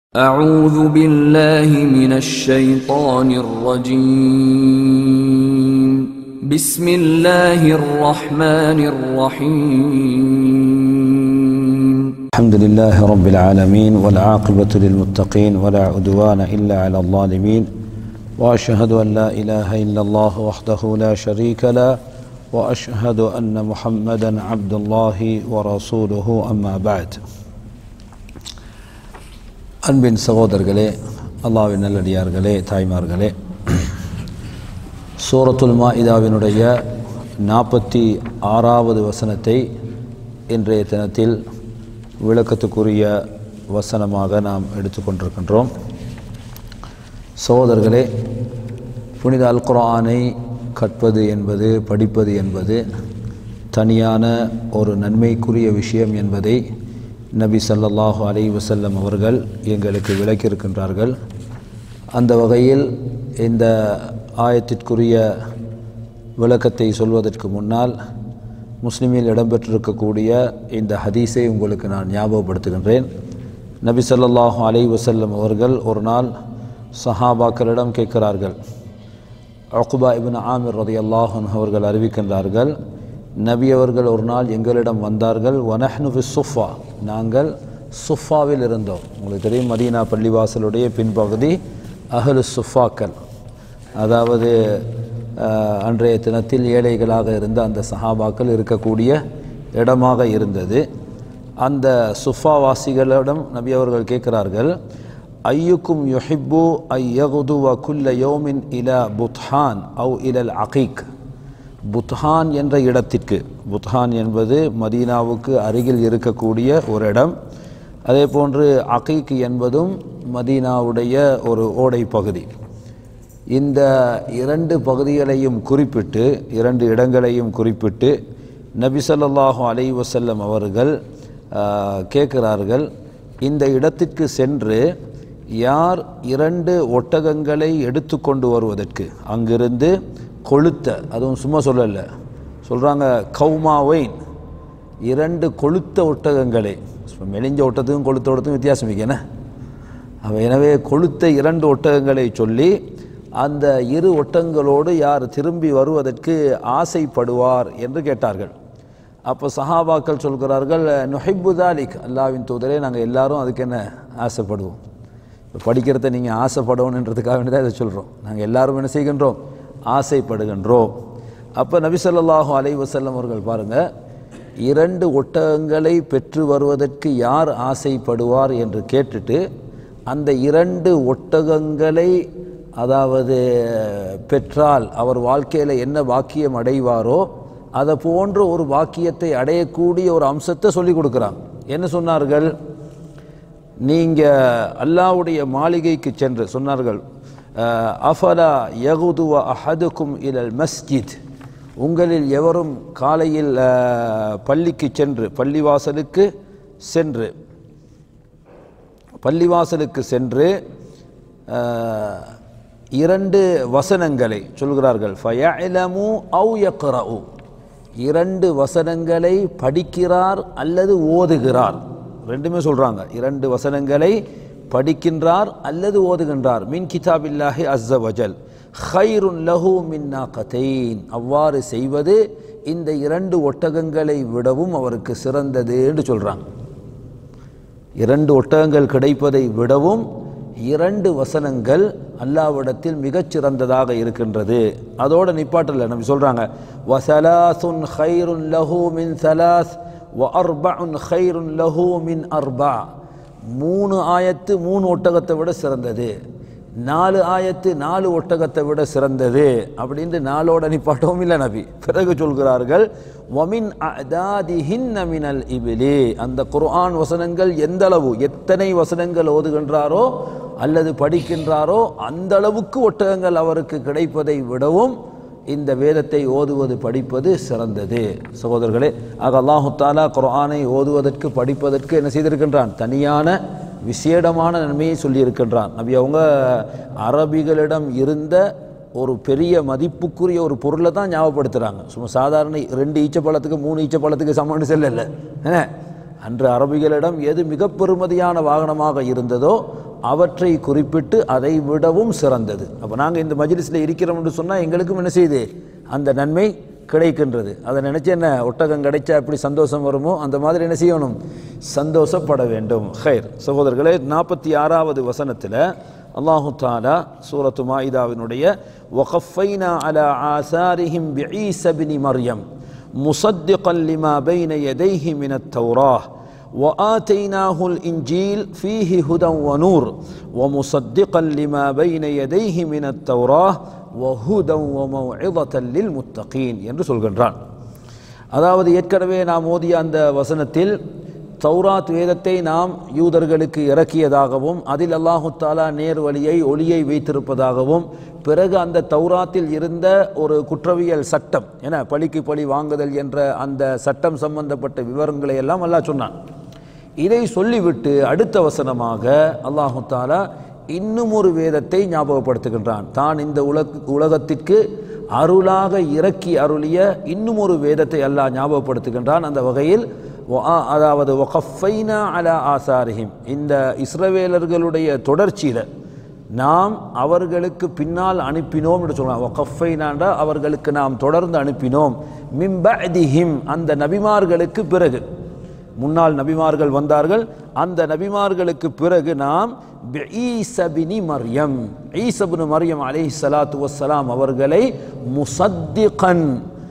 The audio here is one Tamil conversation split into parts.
أعوذ بالله من الشيطان الرجيم بسم الله الرحمن الرحيم الحمد لله رب العالمين والعاقبة للمتقين ولا عدوان إلا على الظالمين وأشهد أن لا إله إلا الله وحده لا شريك له وأشهد أن محمدا عبد الله ورسوله أما بعد அன்பின் சகோதரர்களே அல்லாவின் நல்லடியார்களே தாய்மார்களே சூரத்துல் மாஇதாவினுடைய நாற்பத்தி ஆறாவது வசனத்தை இன்றைய தினத்தில் விளக்கத்துக்குரிய வசனமாக நாம் எடுத்துக்கொண்டிருக்கின்றோம் சகோதரர்களே புனித அல் குர்ஆனை கற்பது என்பது படிப்பது என்பது தனியான ஒரு நன்மைக்குரிய விஷயம் என்பதை நபி ஸல்லல்லாஹு அலைஹி வஸல்லம் அவர்கள் எங்களுக்கு விளக்கியிருக்கின்றார்கள் அந்த வகையில் இந்த ஆயத்திற்குரிய விளக்கத்தை சொல்வதற்கு முன்னால் முஸ்லிமில் இடம்பெற்றிருக்கக்கூடிய இந்த ஹதீஸை உங்களுக்கு நான் ஞாபகப்படுத்துகின்றேன் நபி ஸல்லல்லாஹு அலைஹி வஸல்லம் அவர்கள் ஒரு நாள் சஹாபாக்களிடம் கேட்கிறார்கள் அக்குபா இபின் ஆமிர் ரதியல்லாஹு அன்ஹு அவர்கள் அறிவிக்கின்றார்கள் நபி அவர்கள் ஒரு நாள் எங்களிடம் வந்தார்கள் வனஹ்னு ஃபி சுஃபா நாங்கள் சுஃபாவில் இருந்தோம் உங்களுக்கு தெரியும் மதீனா பள்ளிவாசலுடைய பின்பகுதி அஹலு சுஃபாக்கள் அதாவது அஹ், அன்றைய தினத்தில் ஏழைகளாக இருந்த அந்த சஹாபாக்கள் இருக்கக்கூடிய இடமாக இருந்தது அந்த சுஃபாவாசிகளிடம் நபி அவர்கள் கேட்கிறார்கள் ஐயுக்கும் யுஹிப்பு ஐ யகுதுவ குல்ல யோமின் இல புத்ஹான் அவு இலல் அகீக் புத்ஹான் என்ற இடத்திற்கு புத்ஹான் என்பது மதீனாவுக்கு அருகில் இருக்கக்கூடிய ஒரு இடம் அதே போன்று அகீக் என்பதும் மதீனாவுடைய ஒரு ஓடை பகுதி இந்த இரண்டு பகுதிகளையும் குறிப்பிட்டு இரண்டு இடங்களையும் குறிப்பிட்டு நபி ஸல்லல்லாஹு அலைஹி வஸல்லம் அவர்கள் ஆஹ், கேட்கிறார்கள் இந்த இடத்திற்கு சென்று யார் இரண்டு ஒட்டகங்களை எடுத்துக்கொண்டு வருவதற்கு அங்கிருந்து கொளுத்த அதுவும் சும்மா சொல்லலை சொல்கிறாங்க கௌமாவைன் இரண்டு கொளுத்த ஒட்டகங்களை இப்ப மெலிஞ்ச ஒட்டத்துக்கும் கொளுத்த ஒட்டத்துக்கும் வித்தியாசம் என்ன அவ எனவே கொளுத்த இரண்டு ஒட்டகங்களை சொல்லி அந்த இரு ஒட்டகங்களோடு யார் திரும்பி வருவதற்கு ஆசைப்படுவார் என்று கேட்டார்கள் அப்போ சஹாபாக்கள் சொல்கிறார்கள் நுஹிப்பு தாலிக் அல்லாவின் தூதரே நாங்கள் எல்லாரும் அதுக்கு என்ன ஆசைப்படுவோம் இப்போ படிக்கிறத நீங்கள் ஆசைப்படணுன்றதுக்காக வேண்டி தான் இதை சொல்கிறோம் நாங்கள் எல்லாரும் என்ன செய்கின்றோம் ஆசைப்படுகின்றோம் அப்போ நபி ஸல்லல்லாஹு அலைஹி வஸல்லம் அவர்கள் பாருங்கள் இரண்டு ஒட்டகங்களை பெற்று வருவதற்கு யார் ஆசைப்படுவார் என்று கேட்டுட்டு அந்த இரண்டு ஒட்டகங்களை அதாவது பெற்றால் அவர் வாழ்க்கையில் என்ன பாக்கியம் அடைவாரோ அதை போன்ற ஒரு பாக்கியத்தை அடையக்கூடிய ஒரு அம்சத்தை சொல்லி கொடுக்குறாங்க என்ன சொன்னார்கள் நீங்கள் அல்லாவுடைய மாளிகைக்கு சென்று சொன்னார்கள் அஹ், அஃபலா யகுதுவ அஹதுக்கும் இலல் மஸ்ஜித் உங்களில் எவரும் காலையில் அஹ், பள்ளிக்கு சென்று பள்ளிவாசலுக்கு சென்று பள்ளிவாசலுக்கு சென்று அஹ், இரண்டு வசனங்களை சொல்கிறார்கள் ஃபயலமு அவு யக்ரஉ இரண்டு வசனங்களை படிக்கிறார் அல்லது ஓதுகிறார் ரெண்டுமே சொல்றாங்க இரண்டு வசனங்களை படிக்கின்றார் அல்லது ஓதுகின்றார் மின் கிதாபில்லாஹி அஸ்ஸ வஜல் ஹைருன் லஹு மின் நாகத்தைன் அவ்வாறு செய்வது இந்த இரண்டு ஒட்டகங்களை விடவும் அவருக்கு சிறந்தது என்று சொல்றாங்க இரண்டு ஒட்டகங்கள் கிடைப்பதை விடவும் இரண்டு வசனங்கள் அல்லாவிடத்தில் மிகச் சிறந்ததாக இருக்கின்றது அதோட நிப்பாட்டல நம்ம சொல்றாங்க வசலாசுன் ஹைருன் லஹு மின் சலாஸ் வ அர்பஉன் ஹைருன் லஹு மின் அர்பா மூணு ஆயத்து மூணு ஒட்டகத்தை விட சிறந்தது நாலு ஆயத்து நாலு ஒட்டகத்தை விட சிறந்தது அப்படின்ட்டு நாளோட நிப்பாட்டவும் இல்லை நபி பிறகு சொல்கிறார்கள் வமின் அதாதிஹின்ன மினல் இபிலி அந்த குர்ஆன் வசனங்கள் எந்த அளவு எத்தனை வசனங்கள் ஓதுகின்றாரோ அல்லது படிக்கின்றாரோ அந்த அளவுக்கு ஒட்டகங்கள் அவருக்கு கிடைப்பதை விடவும் இந்த வேதத்தை ஓதுவது படிப்பது சிறந்தது சகோதரர்களே ஆக அல்லாஹு தாலா குர்ஆனை ஓதுவதற்கு படிப்பதற்கு என்ன செய்திருக்கின்றான் தனியான விசேடமான நன்மையை சொல்லியிருக்கின்றான் நபி அவங்க அரபிகளிடம் இருந்த ஒரு பெரிய மதிப்புக்குரிய ஒரு பொருளை தான் ஞாபகப்படுத்துகிறாங்க சும்மா சாதாரண ரெண்டு ஈச்சப்பழத்துக்கு மூணு ஈச்சப்பழத்துக்கு சமன்னு செல்லல என்ன அன்று அரபிகளிடம் எது மிக பெருமதியான வாகனமாக இருந்ததோ அவற்றை குறிப்பிட்டு அதை விடவும் சிறந்தது அப்போ நாங்கள் இந்த மஜ்லிஸில் இருக்கிறோம் என்று சொன்னால் எங்களுக்கும் என்ன செய்யுது அந்த நன்மை கிடைக்கின்றது அதை நினச்சி என்ன ஒட்டகம் கிடைச்சா எப்படி சந்தோஷம் வருமோ அந்த மாதிரி என்ன செய்யணும் சந்தோஷப்பட வேண்டும் ஹைர் சகோதரர்களே நாற்பத்தி ஆறாவது வசனத்தில் அல்லாஹு தாலா சூரத்து மாயிதாவினுடைய وَقَفَّيْنَا عَلَى آثَارِهِمْ بِعِيسَى بْنِ مَرْيَمَ مُصَدِّقًا لِمَا بَيْنَ يَدَيْهِ مِنَ التَّوْرَاةِ وآتيناه الإنجيل فيه هدى ونور ومصدقا لما بين يديه من التوراة وهدى وموعظة للمتقين என்று சொல்கின்றான் அதாவது ஏற்கனவே நாம் ஓதிய அந்த வசனத்தில் தௌராத் வேதத்தை நாம் யூதர்களுக்கு இறக்கியதாகவும் அதில் அல்லாஹு தாலா நேர் வழியை ஒளியை வைத்திருப்பதாகவும் பிறகு அந்த தௌராத்தில் இருந்த ஒரு குற்றவியல் சட்டம் என பழிக்கு பழி வாங்குதல் என்ற அந்த சட்டம் சம்பந்தப்பட்ட விவரங்களை எல்லாம் அல்லாஹ் சொன்னான் இதை சொல்லிவிட்டு அடுத்த வசனமாக அல்லாஹு தாலா இன்னும் ஒரு வேதத்தை ஞாபகப்படுத்துகின்றான் தான் இந்த உலக உலகத்திற்கு அருளாக இறக்கி அருளிய இன்னும் ஒரு வேதத்தை அல்லாஹ் ஞாபகப்படுத்துகின்றான் அந்த வகையில் வா- அதாவது வகஃபைனா அலா ஆசாரிஹிம் இந்த இஸ்ரவேலர்களுடைய தொடர்ச்சியில் நாம் அவர்களுக்கு பின்னால் அனுப்பினோம் என்று சொல்லலாம் வகஃபைனாண்டா அவர்களுக்கு நாம் தொடர்ந்து அனுப்பினோம் மிம்பதிஹிம் அந்த நபிமார்களுக்கு பிறகு முன்னாள் நபிமார்கள் வந்தார்கள் அந்த நபிமார்களுக்கு பிறகு நாம் ஈசபினி மரியம் ஈசபின் மரியம் அலைஹி ஸலாத்து வஸ்ஸலாம் அவர்களை முசத்திகன்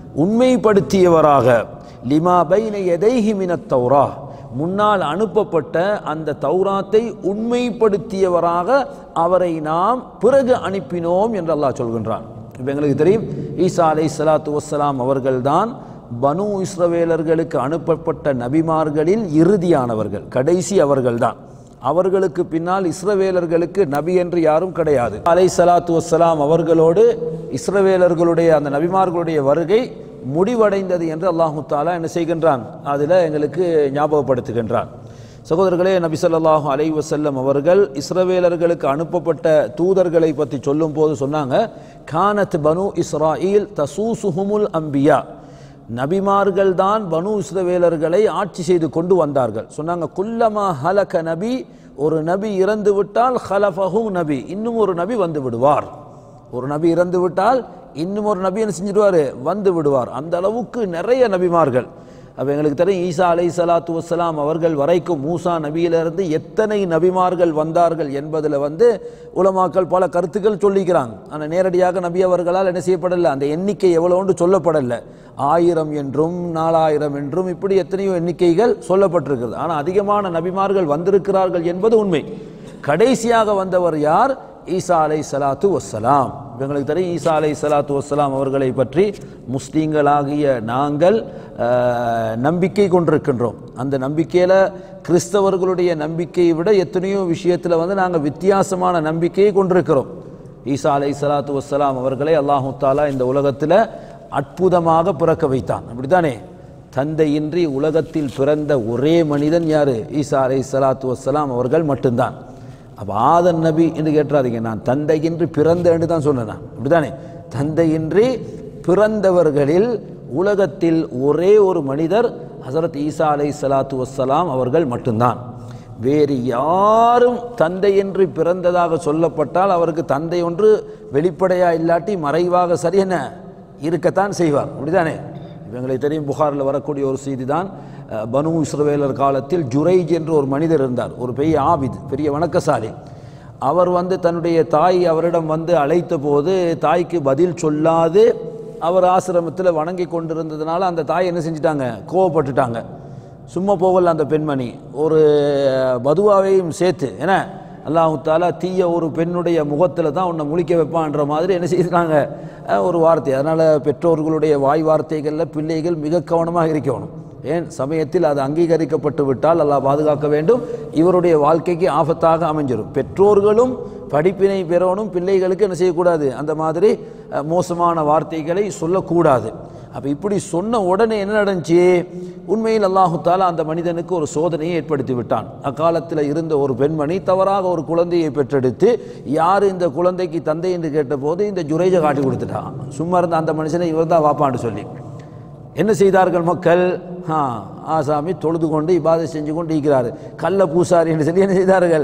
உண்மைப்படுத்தியவராக லிமா பைன எதைஹி மினத் தௌரா முன்னால் அனுப்பப்பட்ட அந்த தௌராத்தை உண்மைப்படுத்தியவராக அவரை நாம் பிறகு அனுப்பினோம் என்று அல்லாஹ் சொல்கின்றான் இப்போ எங்களுக்கு தெரியும் ஈசா அலை சலாத்து வஸ்ஸலாம் அவர்கள்தான் பனு இஸ்ரவேலர்களுக்கு அனுப்பப்பட்ட நபிமார்களில் இறுதியானவர்கள் கடைசி அவர்கள்தான் அவர்களுக்கு பின்னால் இஸ்ரவேலர்களுக்கு நபி என்று யாரும் கிடையாது அலை சலாத்து வஸ்ஸலாம் அவர்களோடு இஸ்ரவேலர்களுடைய அந்த நபிமார்களுடைய வருகை முடிவடைந்தது என்று அல்லாஹு தாலா என்ன செய்கின்றான் அதில் எங்களுக்கு ஞாபகப்படுத்துகின்றான் சகோதரர்களே நபி ஸல்லல்லாஹு அலைஹி வஸல்லம் அவர்கள் இஸ்ரவேலர்களுக்கு அனுப்பப்பட்ட தூதர்களை பற்றி சொல்லும்போது சொன்னாங்க கானத் பனு இஸ்ராயில் தசூசுஹுமுல் அம்பியா நபிமார்கள் தான் பனு இஸ்ரவேலர்களை ஆட்சி செய்து கொண்டு வந்தார்கள் சொன்னாங்க குல்லமா ஹலக நபி ஒரு நபி இறந்து விட்டால் ஹலஃபஹு நபி இன்னும் ஒரு நபி வந்து விடுவார் ஒரு நபி இறந்து விட்டால் இன்னும் ஒரு நபி என்ன செஞ்சிடுவார் வந்து விடுவார் அந்த அளவுக்கு நிறைய நபிமார்கள் அப்போ எங்களுக்கு தெரியும் ஈசா அலை சலாத்து வசலாம் அவர்கள் வரைக்கும் மூசா நபியிலிருந்து எத்தனை நபிமார்கள் வந்தார்கள் என்பதில் வந்து உலமாக்கள் பல கருத்துக்கள் சொல்லிக்கிறாங்க ஆனால் நேரடியாக நபி அவர்களால் என்ன செய்யப்படலை அந்த எண்ணிக்கை எவ்வளோன்னு சொல்லப்படலை ஆயிரம் என்றும் நாலாயிரம் என்றும் இப்படி எத்தனையோ எண்ணிக்கைகள் சொல்லப்பட்டிருக்கிறது ஆனால் அதிகமான நபிமார்கள் வந்திருக்கிறார்கள் என்பது உண்மை கடைசியாக வந்தவர் யார் ஈசா அலை சலாத்து வஸ்ஸலாம் எங்களுக்கு தெரியும் ஈசா அலை சலாத்து வஸ்ஸலாம் அவர்களை பற்றி முஸ்லீம்களாகிய நாங்கள் ஆஹ், நம்பிக்கை கொண்டிருக்கின்றோம் அந்த நம்பிக்கையில் கிறிஸ்தவர்களுடைய நம்பிக்கையை விட எத்தனையோ விஷயத்தில் வந்து நாங்கள் வித்தியாசமான நம்பிக்கையை கொண்டிருக்கிறோம் ஈசா அலை சலாத்து வஸ்ஸலாம் அவர்களை அல்லாஹு தாலா இந்த உலகத்தில் அற்புதமாக பிறக்க வைத்தான் அப்படித்தானே தந்தையின்றி உலகத்தில் பிறந்த ஒரே மனிதன் யாரு ஈசா அலை சலாத்து வஸ்ஸலாம் அவர்கள் மட்டும்தான் அப்போ ஆதன் நபி என்று கேட்டுறாதீங்க நான் தந்தையின்றி பிறந்த என்று தான் சொன்னேன் நான். அப்படிதானே தந்தையின்றி பிறந்தவர்களில் உலகத்தில் ஒரே ஒரு மனிதர் ஹசரத் ஈசா அலை சலாத்து வஸ்ஸலாம் அவர்கள் மட்டும்தான் வேறு யாரும் தந்தையின்றி பிறந்ததாக சொல்லப்பட்டால் அவருக்கு தந்தை ஒன்று வெளிப்படையா இல்லாட்டி மறைவாக சரி என்ன இருக்கத்தான் செய்வார் அப்படிதானே இவங்களுக்கு தெரியும் புகாரில் வரக்கூடிய ஒரு செய்தி தான் அஹ், பனு இஸ்ரவேலர் காலத்தில் ஜுரைஜ் என்று ஒரு மனிதர் இருந்தார் ஒரு பெரிய ஆபித் பெரிய வணக்கசாலி அவர் வந்து தன்னுடைய தாய் அவரிடம் வந்து அழைத்த போது தாய்க்கு பதில் சொல்லாது அவர் ஆசிரமத்தில் வணங்கி கொண்டிருந்ததுனால அந்த தாய் என்ன செஞ்சிட்டாங்க கோவப்பட்டுட்டாங்க சும்மா போகல அந்த பெண்மணி ஒரு பதுவாவையும் சேர்த்து என்ன அல்லாஹு தாலா தீய ஒரு பெண்ணுடைய முகத்தில் தான் உன்னை முழிக்க வைப்பான்ற மாதிரி என்ன செய்திருக்காங்க அஹ், ஒரு வார்த்தை அதனால் பெற்றோர்களுடைய வாய் வார்த்தைகளில் பிள்ளைகள் மிக கவனமாக இருக்கணும் ஏன் சமயத்தில் அது அங்கீகரிக்கப்பட்டு விட்டால் அல்லாஹ் பாதுகாக்க வேண்டும் இவருடைய வாழ்க்கைக்கு ஆபத்தாக அமைஞ்சிடும் பெற்றோர்களும் படிப்பினை பெறணும் பிள்ளைகளுக்கு என்ன செய்யக்கூடாது அந்த மாதிரி அஹ், மோசமான வார்த்தைகளை சொல்லக்கூடாது அப்போ இப்படி சொன்ன உடனே என்ன நடந்துச்சு உண்மையில் அல்லாஹு தாலா அந்த மனிதனுக்கு ஒரு சோதனையை ஏற்படுத்தி விட்டான் அக்காலத்தில் இருந்த ஒரு பெண்மணி தவறாக ஒரு குழந்தையை பெற்றெடுத்து யார் இந்த குழந்தைக்கு தந்தை என்று கேட்டபோது இந்த ஜுரைஜை காட்டி கொடுத்துட்டான் சும்மா இருந்த அந்த மனுஷனை இவர் தான் வாப்பான்னு சொல்லி என்ன செய்தார்கள் மக்கள் ஆ ஆசாமி தொழுது கொண்டு இபாதை செஞ்சு கொண்டு இருக்கிறார் கள்ள பூசாரி என்று சொல்லி என்ன செய்தார்கள்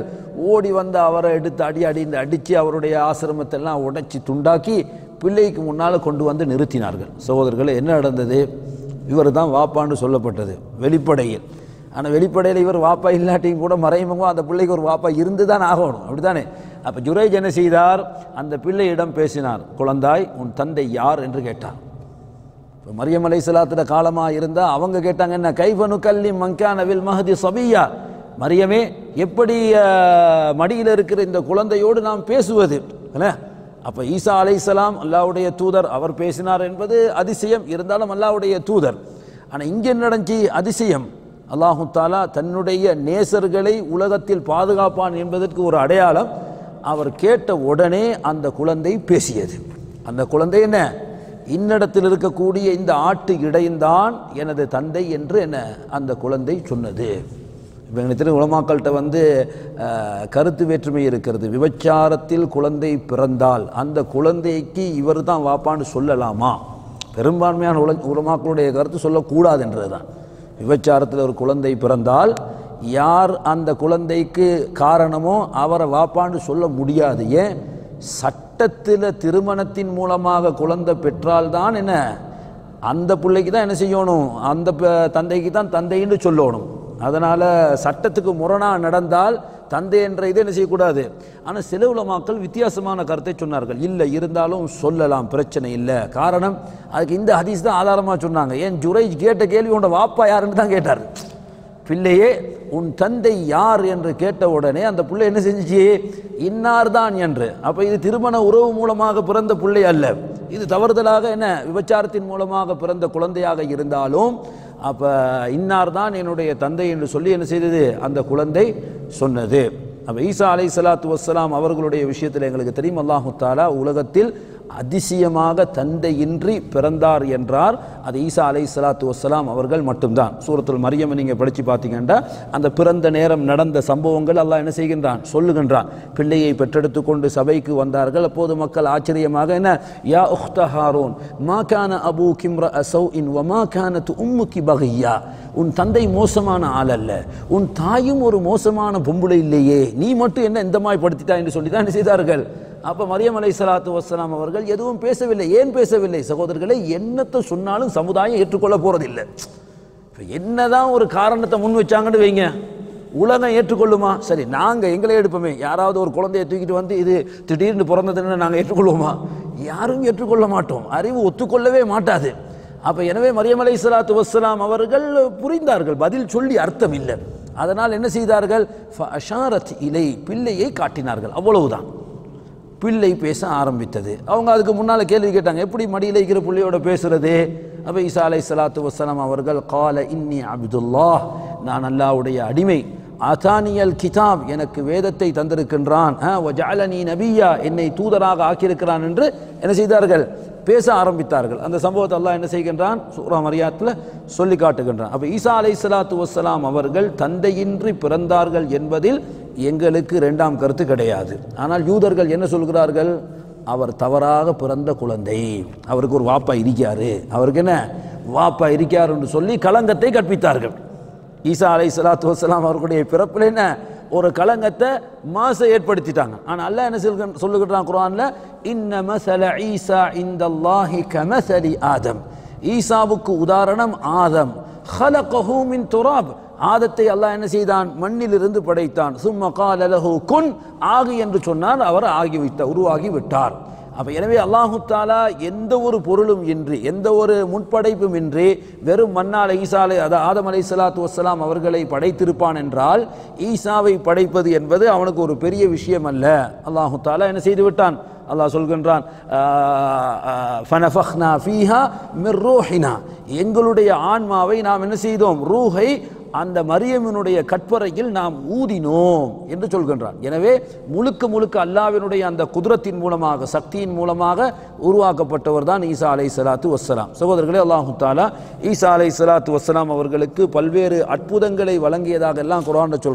ஓடி வந்து அவரை எடுத்து அடி அடிந்து அடித்து அவருடைய ஆசிரமத்தை எல்லாம் உடைச்சி துண்டாக்கி பிள்ளைக்கு முன்னால் கொண்டு வந்து நிறுத்தினார்கள் சகோதரர்களே என்ன நடந்தது இவர் தான் வாப்பான்னு சொல்லப்பட்டது வெளிப்படையில் ஆனால் வெளிப்படையில் இவர் வாப்பா இல்லாட்டியும் கூட மறைமுகம் அந்த பிள்ளைக்கு ஒரு வாப்பா இருந்து தான் ஆகணும் அப்படித்தானே அப்போ ஜுரேஜ் என்ன செய்தார் அந்த பிள்ளையிடம் பேசினார் குழந்தாய் உன் தந்தை யார் என்று கேட்டார் இப்போ மரியம் அலை சலாத்துல காலமாக இருந்தால் அவங்க கேட்டாங்க என்ன கைபனு கல்லி மங்கானவில் மஹதி சபியா மரியமே எப்படி மடியில் இருக்கிற இந்த குழந்தையோடு நாம் பேசுவது என்ன அப்போ ஈசா அலைசலாம் அல்லாவுடைய தூதர் அவர் பேசினார் என்பது அதிசயம் இருந்தாலும் அல்லாவுடைய தூதர் ஆனால் இங்கே என்ன நடந்துச்சு அதிசயம் அல்லாஹு தாலா தன்னுடைய நேசர்களை உலகத்தில் பாதுகாப்பான் என்பதற்கு ஒரு அடையாளம் அவர் கேட்ட உடனே அந்த குழந்தை பேசியது அந்த குழந்தை என்ன இன்னிடத்தில் இருக்கக்கூடிய இந்த ஆட்டு இடையந்தான் எனது தந்தை என்று என்ன அந்த குழந்தை சொன்னது இப்போ எங்களுக்கு உலமாக்கள்கிட்ட வந்து அஹ், கருத்து வேற்றுமை இருக்கிறது விபச்சாரத்தில் குழந்தை பிறந்தால் அந்த குழந்தைக்கு இவர் தான் வாப்பான்னு சொல்லலாமா பெரும்பான்மையான உல உலமாக்களுடைய கருத்து சொல்லக்கூடாதுன்றது தான் விபச்சாரத்தில் ஒரு குழந்தை பிறந்தால் யார் அந்த குழந்தைக்கு காரணமோ அவரை வாப்பான்னு சொல்ல முடியாது ஏன் சட்டத்தில் திருமணத்தின் மூலமாக குழந்தை பெற்றால்தான் என்ன அந்த பிள்ளைக்கு தான் என்ன செய்யணும் அந்த ப- தந்தைக்கு தான் தந்தைன்னு சொல்லணும் அதனால் சட்டத்துக்கு முரணாக நடந்தால் தந்தை என்ற இதை என்ன செய்யக்கூடாது ஆனால் சில உலமாக்கள் வித்தியாசமான கருத்தை சொன்னார்கள் இல்லை இருந்தாலும் சொல்லலாம் பிரச்சனை இல்லை காரணம் அதுக்கு இந்த ஹதீஸ் தான் ஆதாரமாக சொன்னாங்க ஏன் ஜுரைஜ் கேட்ட கேள்வி உன்னோட வாப்பா யாருன்னு தான் கேட்டார் பிள்ளையே உன் தந்தை யார் என்று கேட்ட உடனே அந்த பிள்ளை என்ன செஞ்சுச்சு இன்னார் தான் என்று அப்போ இது திருமண உறவு மூலமாக பிறந்த பிள்ளை அல்ல இது தவறுதலாக என்ன விபச்சாரத்தின் மூலமாக பிறந்த குழந்தையாக இருந்தாலும் அப்போ இன்னார் தான் என்னுடைய தந்தை என்று சொல்லி என்ன செய்தது அந்த குழந்தை சொன்னது அப்போ ஈசா அலை சலாத்து வസ്സலாம் அவர்களுடைய விஷயத்தில் எங்களுக்கு தெரியும் அல்லாஹு தாலா உலகத்தில் அதிசயமாக தந்தையின்றி பிறந்தார் என்றார் அது ஈசா அலை சலாத்து வസ്സலாம் அவர்கள் மட்டும்தான் சூரத்துல் மரியம் நீங்கள் படித்து பார்த்தீங்கன்னா அந்த பிறந்த நேரம் நடந்த சம்பவங்கள் அல்லாஹ் என்ன செய்கின்றான் சொல்லுகின்றான் பிள்ளையை பெற்றெடுத்து கொண்டு சபைக்கு வந்தார்கள் அப்போது மக்கள் ஆச்சரியமாக என்ன யா உக்த ஹாரூன் மா கான அபூ கிம்ர அசௌ இன் வமா கானத் உம்முக்கி பகையா உன் தந்தை மோசமான ஆள் அல்ல உன் தாயும் ஒரு மோசமான பொம்பளை இல்லையே நீ மட்டும் என்ன இந்த மாதிரி படுத்திட்டா என்று சொல்லி தான் என்ன செய்தார்கள் அப்போ மரியம் அலை சலாத்து வசலாம் அவர்கள் எதுவும் பேசவில்லை ஏன் பேசவில்லை சகோதரர்களை என்னத்தை சொன்னாலும் சமுதாயம் ஏற்றுக்கொள்ள போறதில்லை இப்போ என்னதான் ஒரு காரணத்தை முன் வச்சாங்கன்னு வைங்க உலகம் ஏற்றுக்கொள்ளுமா சரி நாங்கள் எங்களை எடுப்போமே யாராவது ஒரு குழந்தையை தூக்கிட்டு வந்து இது திடீர்னு பிறந்ததுன்னு நாங்கள் ஏற்றுக்கொள்வோமா யாரும் ஏற்றுக்கொள்ள மாட்டோம் அறிவு ஒத்துக்கொள்ளவே மாட்டாது அப்போ எனவே மரியம் அலை சலாத்து வசலாம் அவர்கள் புரிந்தார்கள் பதில் சொல்லி அர்த்தம் இல்லை அதனால் என்ன செய்தார்கள் அஷாரத் இலை பிள்ளையை காட்டினார்கள் அவ்வளவுதான் பிள்ளை பேச ஆரம்பித்தது அவங்க அதுக்கு முன்னால் கேள்வி கேட்டாங்க எப்படி மடியில் இருக்கிற பிள்ளையோட பேசுறது அப்போ ஈசா அலை சலாத்து வசலாம் அவர்கள் கால இன்னி அப்துல்லாஹ் நான் அல்லாவுடைய அடிமை அதானியல் கிதாப் எனக்கு வேதத்தை தந்திருக்கின்றான் ஆ, வஜஅலனி நபியா என்னை தூதராக ஆக்கியிருக்கிறான் என்று என்ன செய்தார்கள் பேச ஆரம்பித்தார்கள் அந்த சம்பவத்தை அல்லாஹ் என்ன செய்கின்றான் சூரா மரியாத்தில் சொல்லி காட்டுகின்றான் அப்போ ஈசா அலை சலாத்து வசலாம் அவர்கள் தந்தையின்றி பிறந்தார்கள் என்பதில் எங்களுக்கு இரண்டாம் கருத்து கிடையாது ஆனால் யூதர்கள் என்ன சொல்கிறார்கள் அவர் தவறாக பிறந்த குழந்தை அவருக்கு ஒரு வாப்பா இருக்காரு அவருக்கு என்ன வாப்பா இருக்கார் என்று சொல்லி களங்கத்தை கற்பித்தார்கள் ஈசா அலை சலாத்து வசலாம் அவர்களுடைய பிறப்பில் என்ன ஒரு களங்கத்தை மாசை ஏற்படுத்திட்டாங்க ஆனால் அல்லாஹ் என்ன சொல்கிற சொல்லுகிறான் குரான்ல இன்ன மசல ஈசா இந்தல்லாஹி கமசலி ஆதம் ஈசாவுக்கு உதாரணம் ஆதம் ஹலகஹு மின் துராப் ஆதத்தை அல்லாஹ் என்ன செய்தான் மண்ணிலிருந்து படைத்தான் சும்ம கால லஹு குன் ஆகி என்று சொன்னால் அவர் ஆகி விட்டார் உருவாகி விட்டார் அப்ப எனவே அல்லாஹு தாலா எந்த ஒரு பொருளும் இன்றி எந்த ஒரு முற்படைப்பும் இன்றி வெறும் மண்ணால் ஈசாலை அதாவது ஆதம் அலை சலாத்து வசலாம் அவர்களை படைத்திருப்பான் என்றால் ஈசாவை படைப்பது என்பது அவனுக்கு ஒரு பெரிய விஷயம் அல்ல அல்லாஹு தாலா என்ன செய்து விட்டான் அல்லாஹ் சொல்கின்றான் ஆஹ், ஆஹ், "ஃபனஃபக்னா ஃபீஹா மிர் ரூஹினா." எங்களுடைய ஆன்மாவை நாம் என்ன செய்தோம் ரூஹை அந்த மரியமினுடைய கற்பறையில் நாம் ஊதினோம் என்று சொல்கின்றான் எனவே முழுக்க முழுக்க அல்லாவினுடைய அந்த குதிரத்தின் மூலமாக சக்தியின் மூலமாக உருவாக்கப்பட்டவர் தான் ஈசா அலை சலாத்து வஸ்ஸலாம் சகோதரர்களே அல்லாஹு தாலா ஈசா அலை சலாத்து வஸ்ஸலாம் அவர்களுக்கு பல்வேறு அற்புதங்களை வழங்கியதாக எல்லாம் குரான் சொல்றான்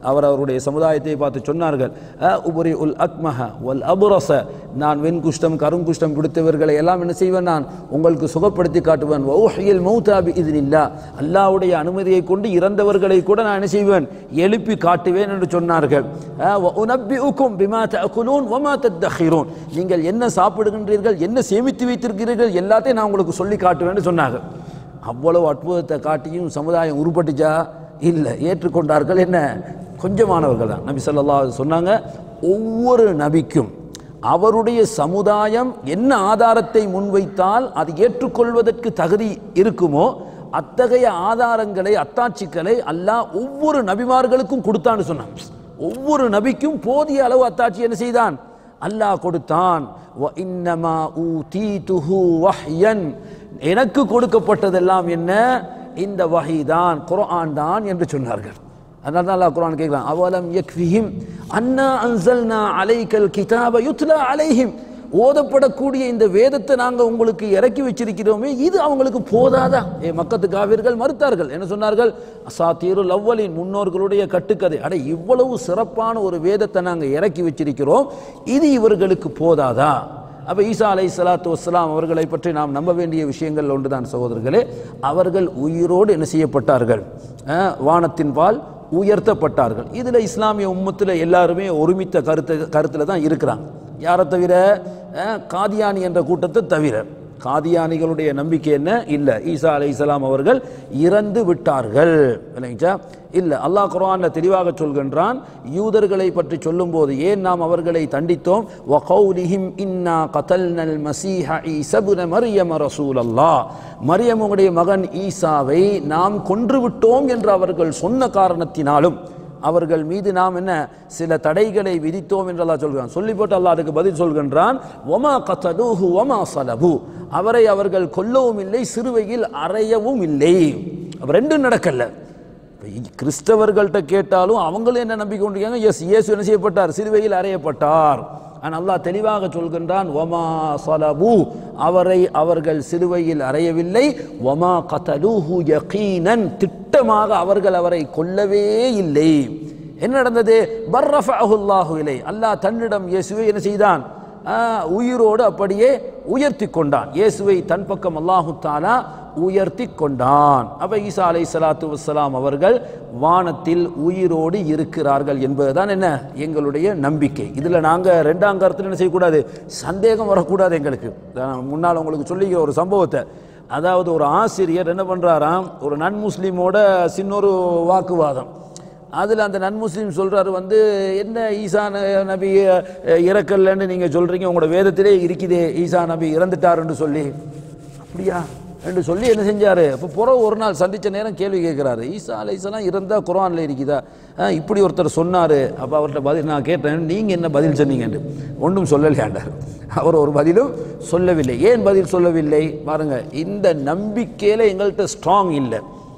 அவர் அவருடைய சமுதாயத்தை பார்த்து சொன்னார்கள் "அ உபரி உல் அக்மஹ வல் அபுரச நான் வெண்குஷ்டம் கருங்குஷ்டம் பிடித்தவர்களை எல்லாம் என்ன செய்வேன் நான் உங்களுக்கு சுகப்படுத்தி காட்டுவேன் வௌஹியில் மௌதாபி இதினில்லா அல்லாஹ்வுடைய அனுமதியை கொண்டு இறந்தவர்களை கூட நான் என்ன செய்வேன் எழுப்பி காட்டுவேன் என்று சொன்னார்கள் "அ வ உனப்பிஉக்கும் பிமா தஅகுலூன் வமா தத்தஹிரூன் நீங்கள் என்ன சாப்பிடுகின்றீர்கள் என்ன சேமித்து வைத்திருக்கிறீர்கள் எல்லாத்தையும் நான் உங்களுக்கு சொல்லி காட்டுவேன்னு சொன்னாங்க அவ்வளவு அற்புதத்தை காட்டியும் சமுதாயம் உருப்பட்டுச்சா இல்லை ஏற்றுக்கொண்டார்கள் என்ன கொஞ்சமானவர்கள் தான் நபி ஸல்லல்லாஹு அலைஹி சொன்னாங்க ஒவ்வொரு நபிக்கும் அவருடைய சமுதாயம் என்ன ஆதாரத்தை முன்வைத்தால் அது ஏற்றுக்கொள்வதற்கு தகுதி இருக்குமோ அத்தகைய ஆதாரங்களை அத்தாட்சிகளை அல்லாஹ் ஒவ்வொரு நபிமார்களுக்கும் கொடுத்தான்னு சொன்னான் ஒவ்வொரு நபிக்கும் போதிய அளவு அத்தாட்சி என்ன செய்தான் அல்லாஹ் கொடுத்தான் "வ இன்னமா ஊதீதுஹு வஹ்யன்." எனக்கு கொடுக்கப்பட்டதெல்லாம் என்ன இந்த வஹிதான் குர்ஆன் தான் என்று சொன்னார்கள் அதனால தான் அல்லாஹ் குர்ஆன் கேட்கலாம் அவலம் யக்ஃபிஹிம் அன்னா அன்சல்னா அலைக்கல் கிதாப யுத்லா அலைஹிம் ஓதப்படக்கூடிய இந்த வேதத்தை நாங்கள் உங்களுக்கு இறக்கி வச்சிருக்கிறோமே இது அவங்களுக்கு போதாதா ஏ மக்கத்து காவிர்கள் மறுத்தார்கள் என்ன சொன்னார்கள் அசாத்தீருல் அவ்வலின் முன்னோர்களுடைய கட்டுக்கதை அட இவ்வளவு சிறப்பான ஒரு வேதத்தை நாங்கள் இறக்கி வச்சிருக்கிறோம் இது இவர்களுக்கு போதாதா அப்ப ஈசா அலை சலாத்து வஸ்லாம் அவர்களை பற்றி நாம் நம்ப வேண்டிய விஷயங்கள் ஒன்றுதான் சகோதரர்களே அவர்கள் உயிரோடு என்ன செய்யப்பட்டார்கள் அஹ், வானத்தின் பால் உயர்த்தப்பட்டார்கள் இதுல இஸ்லாமிய உம்மத்தில் எல்லாருமே ஒருமித்த கருத்து கருத்துல தான் இருக்கிறாங்க யாரை தவிர அஹ், காதியானி என்ற கூட்டத்தை தவிர காதியானிகளுடைய நம்பிக்கை என்ன இல்லை ஈசா அலைஹிஸ்ஸலாம் அவர்கள் இறந்து விட்டார்கள் இல்லைங்களா இல்லை அல்லாஹ் குர்ஆன்ல தெளிவாக சொல்கின்றான் யூதர்களை பற்றி சொல்லும்போது ஏன் நாம் அவர்களை தண்டித்தோம் வகௌலிஹிம் இன்னா கதல்னல் மசீஹ ஈஸா இப்ன மரியம ரசூலல்லாஹ் மரியமுடைய மகன் ஈசாவை நாம் கொன்று விட்டோம் என்று அவர்கள் சொன்ன காரணத்தினாலும் அவர்கள் மீது நாம் என்ன சில தடைகளை விதித்தோம் என்று அல்லாஹ் சொல்கிறான் சொல்லி போட்டு அல்லாஹ் அதுக்கு பதில் சொல்கின்றான் ஒமா கத்தலூஹு ஒமா சலபு அவரை அவர்கள் கொல்லவும் இல்லை சிறுவையில் அறையவும் இல்லை அப்ப ரெண்டும் நடக்கல இப்ப இ- கிறிஸ்தவர்கள்ட்ட கேட்டாலும் அவங்களும் என்ன நம்பிக்கை கொண்டிருக்காங்க எஸ் இயேசு என்ன செய்யப்பட்டார் சிறுவையில் அறையப்பட்டார் ஆனால் அல்லாஹ் தெளிவாக சொல்கின்றான் ஒமா சலபு அவரை அவர்கள் சிலுவையில் அறையவில்லை ஒமா கதலூஹு யகீனன் திட்டமாக அவர்கள் அவரை கொல்லவே இல்லை என்ன நடந்தது பர்ரஃபஅஹுல்லாஹு இலை அல்லாஹ் தன்னிடம் இயேசுவை என்ன செய்தான் ஆ, உயிரோடு அப்படியே உயர்த்தி கொண்டான் இயேசுவை தன் பக்கம் அல்லாஹு தாலா உயர்த்தி கொண்டான் அப்ப ஈசா அலை சலாத்து வசலாம் அவர்கள் வானத்தில் உயிரோடு இருக்கிறார்கள் என்பதுதான் என்ன எங்களுடைய நம்பிக்கை இதுல நாங்க ரெண்டாம் கருத்துல என்ன செய்யக்கூடாது சந்தேகம் வரக்கூடாது எங்களுக்கு நான் முன்னால் உங்களுக்கு சொல்லிக்கிற ஒரு சம்பவத்தை அதாவது ஒரு ஆசிரியர் என்ன பண்றாராம் ஒரு நன் முஸ்லீமோட சின்னொரு வாக்குவாதம் அதில் அந்த நன்முஸ்லீம் சொல்றாரு வந்து என்ன ஈசா ந- நபி அஹ், இறக்கலன்னு நீங்க சொல்றீங்க உங்களோட வேதத்திலே இருக்குதே ஈசா நபி இறந்துட்டாருன்னு சொல்லி அப்படியா என்று சொல்லி என்ன செஞ்சாரு அப்போ புற ஒரு நாள் சந்திச்ச நேரம் கேள்வி கேட்குறாரு ஈசா அலைசலாம் இருந்தா குர்ஆன்ல இருக்குதா ஆ, இப்படி ஒருத்தர் சொன்னாரு அப்போ அவர்கிட்ட பதில் நான் கேட்டேன் நீங்க என்ன பதில் சொன்னீங்கன்னு ஒன்றும் சொல்லலையாண்டார் அவர் ஒரு பதிலும் சொல்லவில்லை ஏன் பதில் சொல்லவில்லை பாருங்க இந்த நம்பிக்கையில எங்கள்கிட்ட ஸ்ட்ராங் இல்லை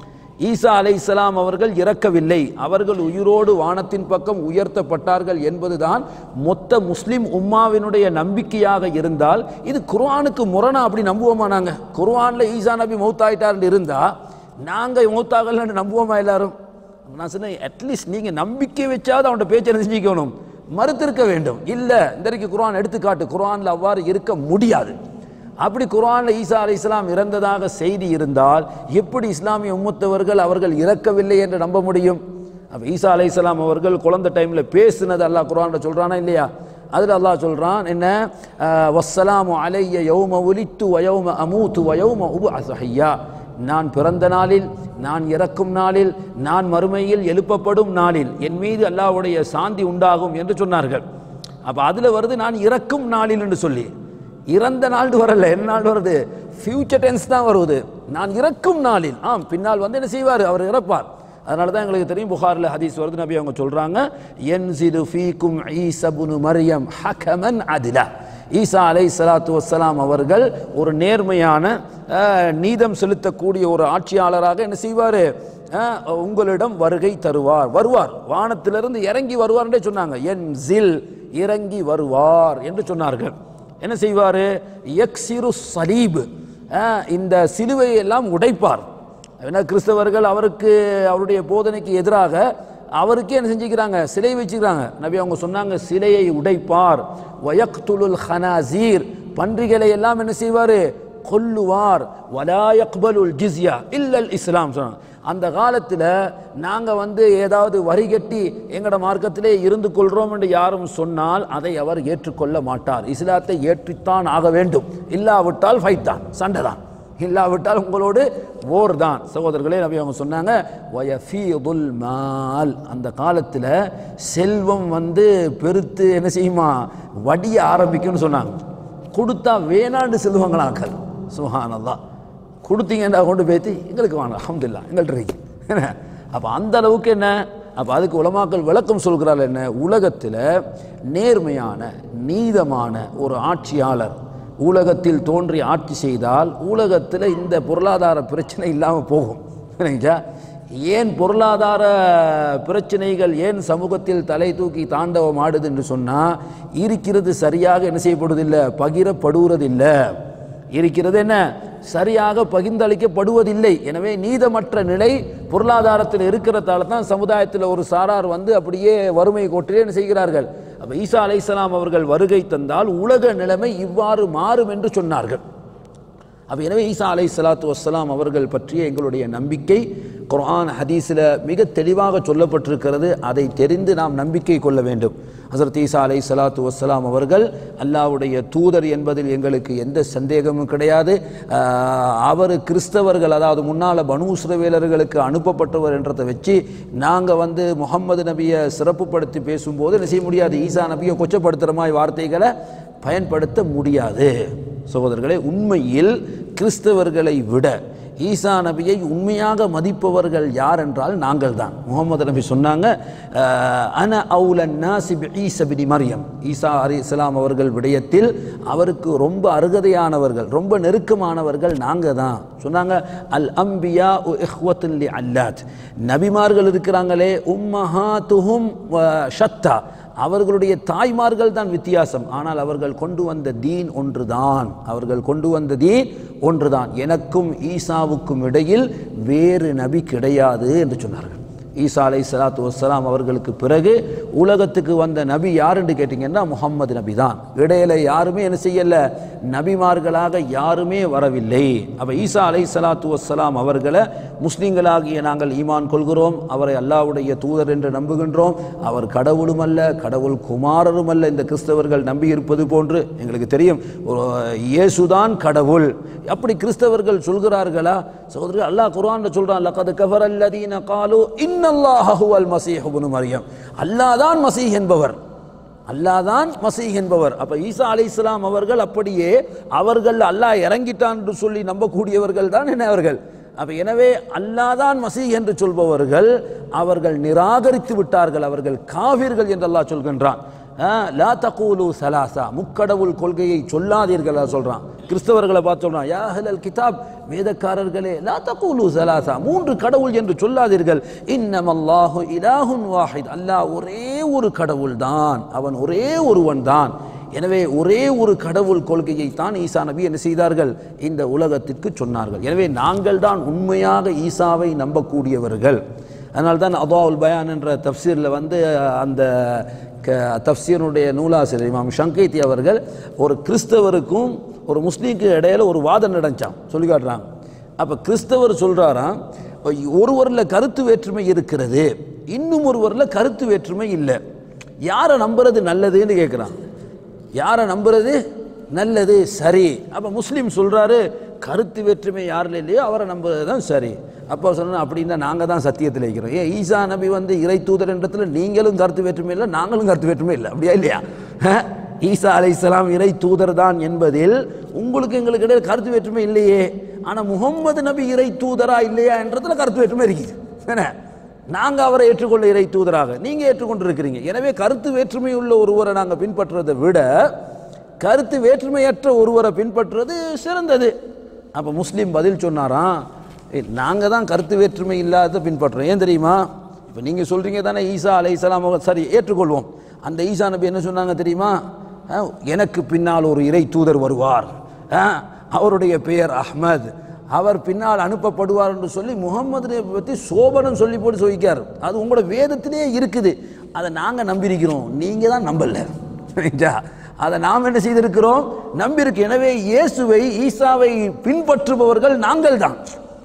ஈசா அலைஹிஸ்ஸலாம் அவர்கள் இறக்கவில்லை அவர்கள் உயிரோடு வானத்தின் பக்கம் உயர்த்தப்பட்டார்கள் என்பதுதான் மொத்த முஸ்லிம் உம்மாவினுடைய நம்பிக்கையாக இருந்தால் இது குர்ஆனுக்கு முரணா அப்படி நம்புவோமா நாங்க குர்ஆன்ல ஈசா நபி மௌத்தாயிட்டார்னு இருந்தா நாங்க மௌத்தாகலன்னு நம்புவோமா எல்லாரும் நான் சொன்னேன் அட்லீஸ்ட் நீங்க நம்பிக்கை வச்சாவது அவன்கிட்ட பேச்சை என்ன செஞ்சுக்கணும் மறுத்திருக்க வேண்டும் இல்ல இன்றைக்கு குர்ஆன் எடுத்துக்காட்டு குர்ஆன்ல அவ்வாறு இருக்க முடியாது அப்படி குர்ஆன்ல ஈசா அலைஹிஸ்ஸலாம் இறந்ததாக செய்தி இருந்தால் எப்படி இஸ்லாமிய உம்மத்தவர்கள் அவர்கள் இறக்கவில்லை என்று நம்ப முடியும் அப்ப ஈசா அலைஹிஸ்ஸலாம் அவர்கள் குழந்தை டைம்ல பேசுனது அல்லாஹ் குர்ஆன்ல சொல்றானா இல்லையா அதுல அல்லாஹ் சொல்றான் என்ன அஹ், வஸ்ஸலாமு அலைய யௌம உலித்து வயௌம அமூத்து வயௌம உபஅஸ ஹய்யா நான் பிறந்த நாளில் நான் இறக்கும் நாளில் நான் மறுமையில் எழுப்பப்படும் நாளில் என் மீது அல்லாஹ்வுடைய சாந்தி உண்டாகும் என்று சொன்னார்கள் அப்ப அதுல வருது நான் இறக்கும் நாளில் என்று சொல்லி இறந்த நாள் வரல என்ன நாள் வருது ஃபியூச்சர் டென்ஸ் தான் வருது நான் இறக்கும் நாளில் ஆம் பின்னால் வந்து என்ன செய்வார் அவர் இறப்பார் அதனால தான் எங்களுக்கு தெரியும் புகாரில் ஹதீஸ் வருது நபி அவங்க சொல்றாங்க என்சிது ஃபீக்கும் ஈசபுனு மரியம் ஹகமன் அதிலா ஈசா அலை சலாத்து வசலாம் அவர்கள் ஒரு நேர்மையான அஹ், நீதம் செலுத்தக்கூடிய ஒரு ஆட்சியாளராக என்ன செய்வார் உங்களிடம் வருகை தருவார் வருவார் வானத்திலிருந்து இறங்கி வருவார்ன்றே சொன்னாங்க என் ஜில் இறங்கி வருவார் என்று சொன்னார்கள் என்ன செய்வார் எக்ஸிரு சலீப் அஹ், இந்த சிலுவையை எல்லாம் உடைப்பார் ஏன்னா கிறிஸ்தவர்கள் அவருக்கு அவருடைய போதனைக்கு எதிராக அவருக்கே என்ன செஞ்சுக்கிறாங்க சிலை வச்சுக்கிறாங்க நபி அவங்க சொன்னாங்க சிலையை உடைப்பார் வயக்துலுல் ஹனாசீர் பன்றிகளை எல்லாம் என்ன செய்வார் கொல்லுவார் வலா யக்பலுல் ஜிஸ்யா இல்லல் இஸ்லாம் சொன்னாங்க அந்த காலத்தில் நாங்கள் வந்து ஏதாவது வரி கட்டி எங்களோட மார்க்கத்திலே இருந்து கொள்கிறோம் என்று யாரும் சொன்னால் அதை அவர் ஏற்றுக்கொள்ள மாட்டார் இஸ்லாத்தை ஏற்றித்தான் ஆக வேண்டும் இல்லாவிட்டால் ஃபைட் தான் சண்டை தான் இல்லாவிட்டால் உங்களோடு ஓர் தான் சகோதரர்களே நபி அவங்க சொன்னாங்க வயஃபீதுல் மால் அந்த காலத்தில் செல்வம் வந்து பெருத்து என்ன செய்யுமா வடிய ஆரம்பிக்கும்னு சொன்னாங்க கொடுத்தா வேணாண்டு செல்வாங்களாக்கள் சுஹானல்லா கொடுத்தீங்கன்னா கொண்டு போய்த்து எங்களுக்கு வேணாம் அஹமதுல்லா எங்கள்கிட்ட இருக்கு அப்போ அந்த அளவுக்கு என்ன அப்போ அதுக்கு உலமாக்கள் விளக்கம் சொல்கிறாள் என்ன உலகத்தில் நேர்மையான நீதமான ஒரு ஆட்சியாளர் உலகத்தில் தோன்றி ஆட்சி செய்தால் உலகத்தில் இந்த பொருளாதார பிரச்சனை இல்லாமல் போகும் சரிங்களா ஏன் பொருளாதார பிரச்சனைகள் ஏன் சமூகத்தில் தலை தூக்கி தாண்டவம் ஆடுது என்று சொன்னால் இருக்கிறது சரியாக என்ன செய்யப்படுவதில்லை பகிரப்படுவதில்லை இருக்கிறது என்ன சரியாக பகிர்ந்தளிக்கப்படுவதில்லை எனவே நீதமற்ற நிலை பொருளாதாரத்தில் இருக்கிறதால தான் சமுதாயத்தில் ஒரு சாரார் வந்து அப்படியே வறுமை கோட்டிலே என்ன செய்கிறார்கள் அப்போ ஈசா அலைஹிஸ்ஸலாம் அவர்கள் வருகை தந்தால் உலக நிலைமை இவ்வாறு மாறும் என்று சொன்னார்கள் அப்போ எனவே ஈசா அலை சலாத்து வസ്സலாம் அவர்கள் பற்றிய எங்களுடைய நம்பிக்கை குர்ஆன் ஹதீஸில் மிக தெளிவாக சொல்லப்பட்டிருக்கிறது அதை தெரிந்து நாம் நம்பிக்கை கொள்ள வேண்டும் ஹசரத் ஈசா அலை சலாத்து வസ്സலாம் அவர்கள் அல்லாஹ்வுடைய தூதர் என்பதில் எங்களுக்கு எந்த சந்தேகமும் கிடையாது ஆஹ், அவர் கிறிஸ்தவர்கள் அதாவது முன்னால் பனு இஸ்ரவேலர்களுக்கு அனுப்பப்பட்டவர் என்றதை வச்சு நாங்கள் வந்து முகம்மது நபியை சிறப்புப்படுத்தி பேசும்போது என்ன செய்ய முடியாது ஈசா நபியை கொச்சப்படுத்துகிற மாதிரி வார்த்தைகளை பயன்படுத்த முடியாது சகோதரர்களே உண்மையில் கிறிஸ்தவர்களை விட ஈசா நபியை உண்மையாக மதிப்பவர்கள் யார் என்றால் நாங்கள் தான் முகமது நபி சொன்னாங்க அஹ், அன அவுலன் நாசிப் ஈசபினி மரியம் ஈசா அலி இஸ்லாம் அவர்கள் விடயத்தில் அவருக்கு ரொம்ப அருகதையானவர்கள் ரொம்ப நெருக்கமானவர்கள் நாங்கள் தான் சொன்னாங்க அல் அம்பியா உ இஹ்வத்துல் லி அல்லாத் நபிமார்கள் இருக்கிறாங்களே உம்மஹாத்துஹும் வ ஷத்தா அவர்களுடைய தாய்மார்கள் தான் வித்தியாசம் ஆனால் அவர்கள் கொண்டு வந்த தீன் ஒன்றுதான் அவர்கள் கொண்டு வந்த தீன் ஒன்றுதான் எனக்கும் ஈசாவுக்கும் இடையில் வேறு நபி கிடையாது என்று சொன்னார்கள் ஈசா அலை சலாத்து வசலாம் அவர்களுக்கு பிறகு உலகத்துக்கு வந்த நபி யார் என்று கேட்டிங்கன்னா முகம்மது நபி தான் இடையில யாருமே என்ன செய்யல நபிமார்களாக யாருமே வரவில்லை அப்போ ஈசா அலை சலாத்து வசலாம் அவர்களை முஸ்லீம்களாகிய நாங்கள் ஈமான் கொள்கிறோம் அவரை அல்லாஹ்வுடைய தூதர் என்று நம்புகின்றோம் அவர் கடவுளும் அல்ல கடவுள் குமாரரும் அல்ல இந்த கிறிஸ்தவர்கள் நம்பி இருப்பது போன்று எங்களுக்கு தெரியும் ஒரு இயேசுதான் கடவுள் அப்படி கிறிஸ்தவர்கள் சொல்கிறார்களா சகோதரர்கள் அல்லாஹ் குர்ஆன்ல சொல்றான் லகத் கஃபர அல்லதீன காலு இன்னல்லாஹ ஹுவல் மஸீஹ் இப்னு மரியம் அல்லாஹ் தான் மசீஹ் என்பவர் அல்லாஹ் தான் மசீஹ் என்பவர் அப்ப ஈசா அலைஹிஸ்ஸலாம் அவர்கள் அப்படியே அவர்கள் அல்லாஹ் இறங்கிட்டான் என்று சொல்லி நம்பக்கூடியவர்கள் தான் என்ன அவர்கள் அப்ப எனவே அல்லாஹ் தான் மசீஹ் என்று சொல்பவர்கள் அவர்கள் நிராகரித்து விட்டார்கள் அவர்கள் காவிர்கள் என்று அல்லாஹ் சொல்கின்றான் ஆ, லா தகூலு சலாசா முக்கடவுள் கொள்கையை சொல்லாதீர்கள் அல்லாஹ் சொல்றான் கிறிஸ்தவர்களை பார்த்து சொல்றான் யா அஹ்லல் கிதாப் வேதக்காரர்களே லா தகூலு சலாசா மூன்று கடவுள் என்று சொல்லாதீர்கள் இன்னமல்லாஹு இலாஹுன் வாஹித் அல்லாஹ் ஒரே ஒரு கடவுள் தான் அவன் ஒரே ஒருவன் தான் எனவே ஒரே ஒரு கடவுள் கொள்கையை தான் ஈசா நபி என்ன செய்தார்கள் இந்த உலகத்திற்கு சொன்னார்கள் எனவே நாங்கள் தான் உண்மையாக ஈசாவை நம்பக்கூடியவர்கள் அதனால தான் அதாவுல் பயான் என்ற தஃப்சீரில் வந்து அந்த க தஃப்சீருடைய நூலாசிரியர் இமாம் ஷங்கீத்தி அவர்கள் ஒரு கிறிஸ்தவருக்கும் ஒரு முஸ்லீமுக்கு இடையில ஒரு வாதம் நடந்துச்சான் சொல்லி காட்டுறாங்க அப்போ கிறிஸ்தவர் சொல்கிறாராம் ஒருவரில் கருத்து வேற்றுமை இருக்கிறது இன்னும் ஒருவரில் கருத்து வேற்றுமை இல்லை யாரை நம்புறது நல்லதுன்னு கேட்குறான் யாரை நம்புறது நல்லது சரி அப்போ முஸ்லீம் சொல்கிறாரு கருத்து வேற்றுமை யாரில் இல்லையோ அவரை நம்புறது தான் சரி அப்போ சொன்னா அப்படின்னா நாங்கள் தான் சத்தியத்தில் இருக்கிறோம் ஏன் ஈசா நபி வந்து இறை தூதர் என்றத்தில் நீங்களும் கருத்து வேற்றுமை இல்லை நாங்களும் கருத்து வேற்றுமை இல்லை அப்படியா இல்லையா அஹ்? ஈசா அலைஹிஸ்ஸலாம் இறை தூதர் தான் என்பதில் உங்களுக்கு எங்களுக்கு இடையில கருத்து வேற்றுமை இல்லையே ஆனால் முகம்மது நபி இறை தூதரா இல்லையா என்றதுல கருத்து வேற்றுமை இருக்குது என்ன நாங்க அவரை ஏற்றுக்கொள்ள இறை தூதராக நீங்க ஏற்றுக்கொண்டிருக்கிறீங்க எனவே கருத்து வேற்றுமை உள்ள ஒருவரை நாங்க பின்பற்றுறதை விட கருத்து வேற்றுமையற்ற ஒருவரை பின்பற்றுறது சிறந்தது அப்ப முஸ்லீம் பதில் சொன்னாராம் "ஏய், நாங்க தான் கருத்து வேற்றுமை இல்லாத பின்பற்றுறோம் ஏன் தெரியுமா இப்ப நீங்க சொல்றீங்க தானே ஈசா அலைஹிஸ்ஸலாம் அவங்க சரி ஏற்றுக்கொள்வோம் அந்த ஈசா நபி என்ன சொன்னாங்க தெரியுமா அஹ், எனக்கு பின்னால் ஒரு இறை தூதர் வருவார் அஹ், அவருடைய பெயர் அஹ்மத் அவர் பின்னால் அனுப்பப்படுவார் என்று சொல்லி முகம்மது பற்றி சோபனம் சொல்லி போட்டு சொல்லிக்கார் அது உங்களோட வேதத்திலேயே இருக்குது அதை நாங்கள் நம்பியிருக்கிறோம் நீங்கள் தான் நம்பல சரிங்களா? அதை நாம் என்ன செய்திருக்கிறோம் நம்பியிருக்கு எனவே இயேசுவை ஈசாவை பின்பற்றுபவர்கள் நாங்கள் தான்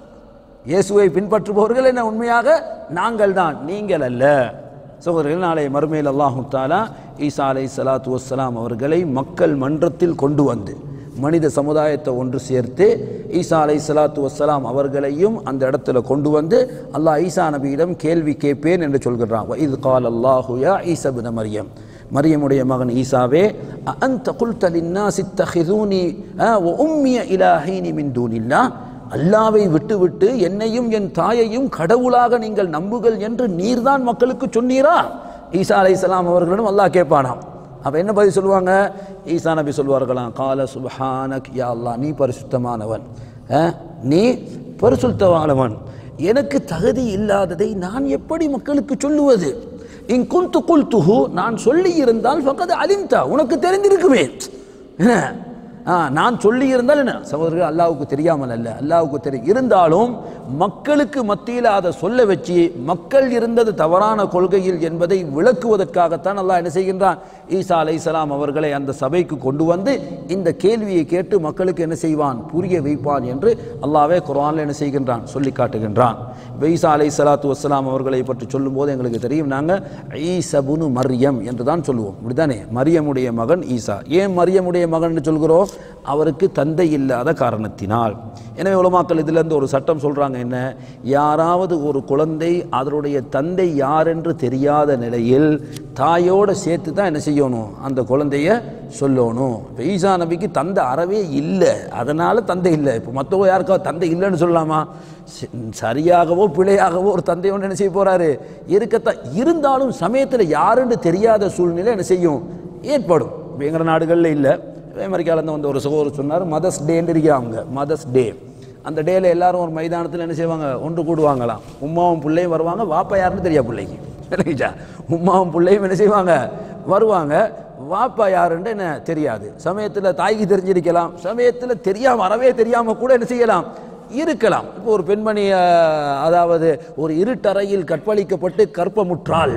இயேசுவை பின்பற்றுபவர்கள் என்ன உண்மையாக நாங்கள் தான் நீங்கள் அல்ல சகோதரர்கள் நாளை மறுமையில் அல்லாஹு தாலா ஈசா அலை சலாத்து வஸ்ஸலாம் அவர்களை மக்கள் மன்றத்தில் கொண்டு வந்து மனித சமுதாயத்தை ஒன்று சேர்த்து ஈசா அலை சலாத்து வஸ்ஸலாம் அவர்களையும் அந்த இடத்துல கொண்டு வந்து அல்லாஹ் ஈசா நபியிடம் கேள்வி கேட்பேன் என்று சொல்கிறான் இது கால் அல்லாஹு யா ஈசபின மரியம் மரியமுடைய மகன் ஈசாவே அந்த குல்த லின்னாசி தஹிதூனி வ உம்மிய இலாஹீனி மின் தூனில்லா அல்லாவை விட்டுவிட்டு என்னையும் என் தாயையும் கடவுளாக நீங்கள் நம்புகள் என்று நீர்தான் மக்களுக்கு சொன்னீரா ஈசா அலைஹிஸ்ஸலாம் அவர்களிடம் அல்லாஹ் கேட்பானாம் அப்ப என்ன பதில் சொல்லுவாங்க ஈசா நபி சொல்வார்களாம் கால சுப்ஹானக் யா அல்லாஹ் நீ பரிசுத்தமானவன் அஹ், நீ பரிசுத்தமானவன் எனக்கு தகுதி இல்லாததை நான் எப்படி மக்களுக்கு சொல்லுவது இன் குந்து குல்துஹு நான் சொல்லி இருந்தால் ஃபக்கத் அலிம்தா உனக்கு தெரிந்திருக்குமே என்ன ஆ, நான் சொல்லி இருந்தால் என்ன சகோதரர்கள் அல்லாவுக்கு தெரியாமல் அல்ல அல்லாவுக்கு தெரியும் இருந்தாலும் மக்களுக்கு மத்தியில் அதை சொல்ல வச்சு மக்கள் இருந்தது தவறான கொள்கையில் என்பதை விளக்குவதற்காகத்தான் அல்லாஹ் என்ன செய்கின்றான் ஈசா அலைஹிஸ்ஸலாம் அவர்களை அந்த சபைக்கு கொண்டு வந்து இந்த கேள்வியை கேட்டு மக்களுக்கு என்ன செய்வான் புரிய வைப்பான் என்று அல்லாஹ்வே குர்ஆன்ல என்ன செய்கின்றான் சொல்லி காட்டுகின்றான் இப்ப ஈசா அலை சலாத்து வஸ்ஸலாம் அவர்களை பற்றி சொல்லும்போது எங்களுக்கு தெரியும் நாங்கள் ஈசபுனு மரியம் என்று தான் சொல்லுவோம் இப்படிதானே மரியமுடைய மகன் ஈசா ஏன் மரியமுடைய மகன் சொல்கிறோம் அவருக்கு தந்தை இல்லாத காரணத்தினால் எனவே உலமாக்கள் இதிலிருந்து ஒரு சட்டம் சொல்றாங்க என்ன யாராவது ஒரு குழந்தை அதனுடைய தந்தை யார் என்று தெரியாத நிலையில் தாயோட சேர்த்து தான் என்ன செய்யணும் அந்த குழந்தைய சொல்லணும் இப்போ ஈசா நபிக்கு தந்தை அறவே இல்லை அதனால தந்தை இல்லை இப்போ மற்றவங்க யாருக்காவது தந்தை இல்லைன்னு சொல்லலாமா சி- சரியாகவோ பிழையாகவோ ஒரு தந்தை ஒன்று என்ன செய்ய போறாரு இருக்கத்தான் இருந்தாலும் சமயத்தில் யாருன்னு தெரியாத சூழ்நிலை என்ன செய்யும் ஏற்படும் இப்போ எங்கிற நாடுகளில் இல்லை அமெரிக்காவிலேருந்து வந்து ஒரு சகோதரர் சொன்னார் மதர்ஸ் டேன்னு இருக்காங்க மதர்ஸ் டே அந்த டேல எல்லாரும் ஒரு மைதானத்தில் என்ன செய்வாங்க ஒன்று கூடுவாங்களாம் உமாவும் பிள்ளையும் வருவாங்க வாப்பா யாருன்னு தெரியா பிள்ளைக்கு சரிங்களா உமாவும் பிள்ளையும் என்ன செய்வாங்க வருவாங்க வாப்பா யாருன்னு என்ன தெரியாது சமயத்தில் தாய்க்கு தெரிஞ்சிருக்கலாம் சமயத்தில் தெரியாம அறவே தெரியாம கூட என்ன செய்யலாம் இருக்கலாம் இப்போ ஒரு பெண்மணி அஹ், அதாவது ஒரு இருட்டறையில் கற்பழிக்கப்பட்டு கற்பமுற்றாள்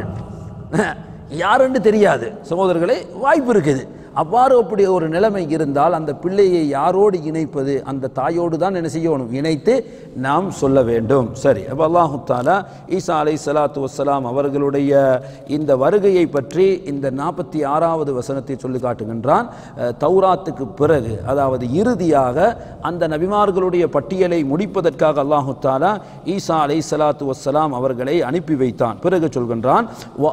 யாருன்னு தெரியாது சகோதரர்களே வாய்ப்பு இருக்குது அவ்வாறு அப்படி ஒரு நிலைமை இருந்தால் அந்த பிள்ளையை யாரோடு இணைப்பது அந்த தாயோடு தான் என்ன செய்யணும் இணைத்து நாம் சொல்ல வேண்டும் சரி அப்போ அல்லாஹு தாலா ஈசா அலை சலாத்து வசலாம் அவர்களுடைய இந்த வருகையை பற்றி இந்த நாற்பத்தி ஆறாவது வசனத்தை சொல்லி காட்டுகின்றான் அஹ், தௌராத்துக்கு பிறகு அதாவது இறுதியாக அந்த நபிமார்களுடைய பட்டியலை முடிப்பதற்காக அல்லாஹு தாலா ஈசா அலை சலாத்து வசலாம் அவர்களை அனுப்பி வைத்தான் பிறகு சொல்கின்றான்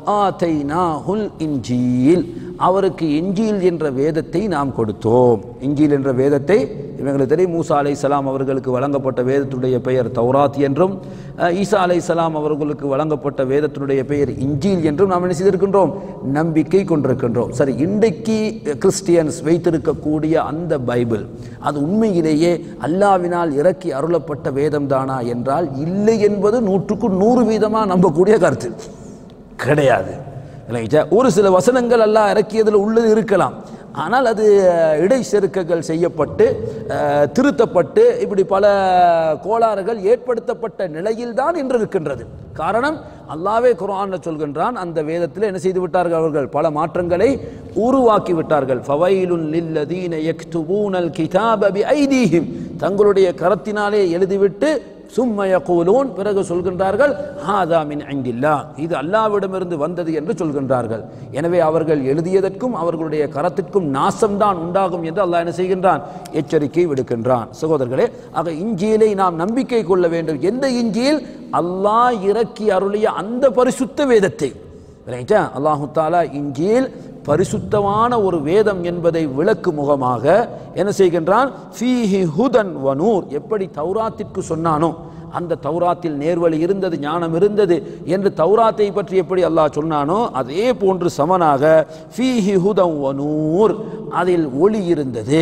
"வஆதைனாஹுல் இன்ஜீல் அவருக்கு இஞ்சில் என்ற வேதத்தை நாம் கொடுத்தோம் இஞ்சில் என்ற வேதத்தை இவங்களுக்கு தெரியும் மூசா அலை சலாம் அவர்களுக்கு வழங்கப்பட்ட வேதத்துடைய பெயர் தௌராத் என்றும் அஹ், ஈசா அலை சலாம் அவர்களுக்கு வழங்கப்பட்ட வேதத்தினுடைய பெயர் இஞ்சில் என்றும் நாம் என்ன செய்திருக்கின்றோம் நம்பிக்கை கொண்டிருக்கின்றோம் சரி இன்றைக்கு கிறிஸ்டியன்ஸ் வைத்திருக்கக்கூடிய அந்த பைபிள் அது உண்மையிலேயே அல்லாவினால் இறக்கி அருளப்பட்ட வேதம் தானா என்றால் இல்லை என்பது நூற்றுக்கு நூறு வீதமாக நம்பக்கூடிய கருத்து கிடையாது இல்லைங்களா? ஒரு சில வசனங்கள் அல்லாஹ் இறக்கியதில் உள்ளது இருக்கலாம் ஆனால் அது அஹ், இடை செருக்கங்கள் செய்யப்பட்டு அஹ், திருத்தப்பட்டு இப்படி பல கோளாறுகள் ஏற்படுத்தப்பட்ட நிலையில்தான் இன்று இருக்கின்றது காரணம் அல்லாவே குர்ஆன்ல சொல்கின்றான் அந்த வேதத்தில் என்ன செய்து விட்டார்கள் அவர்கள் பல மாற்றங்களை உருவாக்கி விட்டார்கள் ஃபவைலுன் லில்லதீன யக்துபூனல் கிதாப பிஐதீஹிம் தங்களுடைய கரத்தினாலே எழுதிவிட்டு சும்ம யகூலூன் பிறகு சொல்கின்றார்கள் ஹாதா மின் இந்தில்லா இது அல்லாவிடமிருந்து வந்தது என்று சொல்கின்றார்கள் எனவே அவர்கள் எழுதியதற்கும் அவர்களுடைய கரத்திற்கும் நாசம்தான் உண்டாகும் என்று அல்லாஹ் என்ன செய்கின்றான் எச்சரிக்கை விடுக்கின்றான் சகோதரர்களே ஆக இஞ்சியலை நாம் நம்பிக்கை கொள்ள வேண்டும் எந்த இஞ்சியில் அல்லாஹ் இறக்கி அருளிய அந்த பரிசுத்த வேதத்தை ரைட்டா அல்லாஹு தாலா இஞ்சில் பரிசுத்தமான ஒரு வேதம் என்பதை விளக்கு முகமாக என்ன செய்கின்றான் ஃபீஹி ஹுதன் வனூர் எப்படி தௌராத்திற்கு சொன்னானோ அந்த தௌராத்தில் நேர்வழி இருந்தது ஞானம் இருந்தது என்று தௌராத்தை பற்றி எப்படி அல்லாஹ் சொன்னானோ அதே போன்று சமனாக ஃபீஹி ஹுதன் வனூர் அதில் ஒளி இருந்தது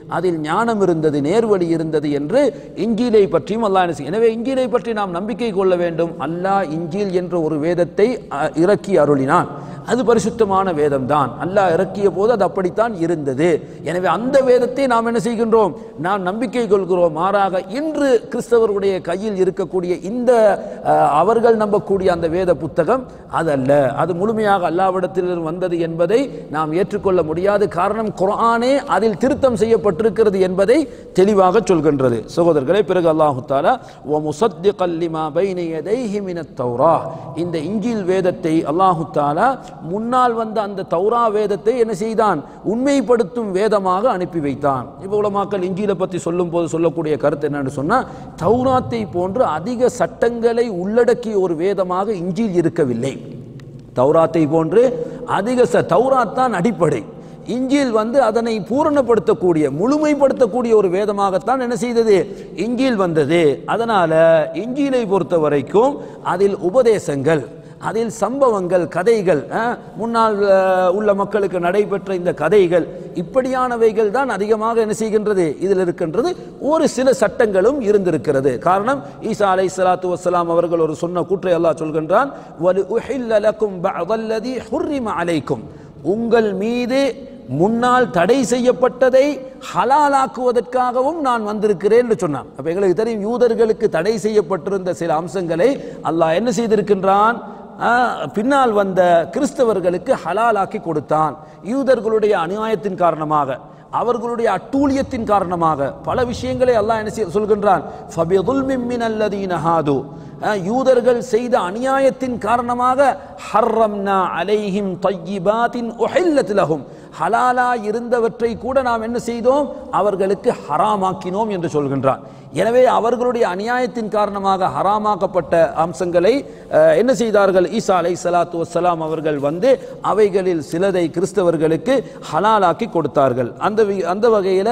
அதில் ஞானம் இருந்தது நேர்வழி இருந்தது என்று இஞ்சிலை பற்றியும் அல்லாஹ் என்ன செய்ய- எனவே இஞ்சிலை பற்றி நாம் நம்பிக்கை கொள்ள வேண்டும் அல்லாஹ் இஞ்சில் என்ற ஒரு வேதத்தை அஹ், இறக்கி அருளினான் அது பரிசுத்தமான வேதம்தான் அல்லாஹ் இறக்கிய போது அது அப்படித்தான் இருந்தது எனவே அந்த வேதத்தை நாம் என்ன செய்கின்றோம் நாம் நம்பிக்கை கொள்கிறோம் மாறாக இன்று கிறிஸ்தவருடைய கையில் இருக்கக்கூடிய இந்த அஹ், அவர்கள் நம்பக்கூடிய அந்த வேத புத்தகம் அதல்ல அது முழுமையாக அல்லாவிடத்தில் வந்தது என்பதை நாம் ஏற்றுக்கொள்ள முடியாது காரணம் குர்ஆனே அதில் திருத்தம் செய்யப்பட்டிருக்கிறது என்பதை தெளிவாக சொல்கின்றது சகோதரர்களே பிறகு அல்லாஹு தாலா "வ முஸத்திகல் லிமா பைன யதைஹி மினத் தௌரா இந்த இஞ்சில் வேதத்தை அல்லாஹு தாலா முன்னால் வந்த அந்த தௌரா வேதத்தை என்ன செய்தான் உண்மைப்படுத்தும் வேதமாக அனுப்பி வைத்தான் இப்போ உலமாக்கள் இஞ்சிலை பற்றி சொல்லும் போது சொல்லக்கூடிய கருத்து என்னன்னு சொன்னா தௌராத்தை போன்று அதிக சட்டங்களை உள்ளடக்கிய ஒரு வேதமாக இஞ்சில் இருக்கவில்லை தௌராத்தை போன்று அதிக ச தௌராத் தான் அடிப்படை இஞ்சில் வந்து அதனை பூரணப்படுத்தக்கூடிய முழுமைப்படுத்தக்கூடிய ஒரு வேதமாகத்தான் என்ன செய்தது இஞ்சில் வந்தது அதனால இஞ்சிலை பொறுத்த வரைக்கும் அதில் உபதேசங்கள் அதில் சம்பவங்கள் கதைகள் அஹ், முன்னால் அஹ், உள்ள மக்களுக்கு நடைபெற்ற இந்த கதைகள் இப்படியானவைகள் தான் அதிகமாக என்ன செய்கின்றது இதில் இருக்கின்றது ஒரு சில சட்டங்களும் இருந்திருக்கிறது காரணம் ஈசா அலை சலாத்து வசலாம் அவர்கள் ஒரு சொன்ன கூற்றை அல்லாஹ் சொல்கின்றான் "வலு உஹில்ல லக்கும் பஅதல்லதி ஹுர்ரிம அலைக்கும் உங்கள் மீது முன்னால் தடை செய்யப்பட்டதை ஹலாலாக்குவதற்காகவும் நான் வந்திருக்கிறேன் என்று சொன்னான் அப்ப எங்களுக்கு தெரியும் யூதர்களுக்கு தடை செய்யப்பட்டிருந்த சில அம்சங்களை அல்லாஹ் என்ன செய்திருக்கின்றான் ஆ, பின்னால் வந்த கிறிஸ்தவர்களுக்கு ஹலாலாக்கி கொடுத்தான் யூதர்களுடைய அநியாயத்தின் காரணமாக அவர்களுடைய அட்டூழியத்தின் காரணமாக பல விஷயங்களை அல்லாஹ் என்ன செய்ய- சொல்கின்றான் "ஃபபிதுல்மின் மினல்லதீன ஹாது." அஹ், யூதர்கள் செய்த அநியாயத்தின் காரணமாக ஹர்ரம்னா அலைஹிம் தையிபாத்தின் உஹில்லத் லஹும் ஹலாலா இருந்தவற்றை கூட நாம் என்ன செய்தோம் அவர்களுக்கு ஹராமாக்கினோம் என்று சொல்கின்றான் எனவே அவர்களுடைய அநியாயத்தின் காரணமாக ஹராமாக்கப்பட்ட அம்சங்களை அஹ், என்ன செய்தார்கள் ஈசா அலை சலாத்து வசலாம் அவர்கள் வந்து அவைகளில் சிலதை கிறிஸ்தவர்களுக்கு ஹலாலாக்கி கொடுத்தார்கள் அந்த வி- அந்த வகையில்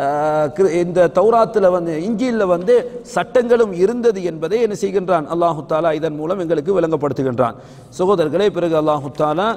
இந்த தௌராத்தில் வந்து இஞ்சியில் வந்து சட்டங்களும் இருந்தது என்பதை என்ன செய்கின்றான் அல்லாஹு தாலா இதன் மூலம் எங்களுக்கு விளங்கப்படுத்துகின்றான் சகோதரர்களே பிறகு அல்லாஹு தாலா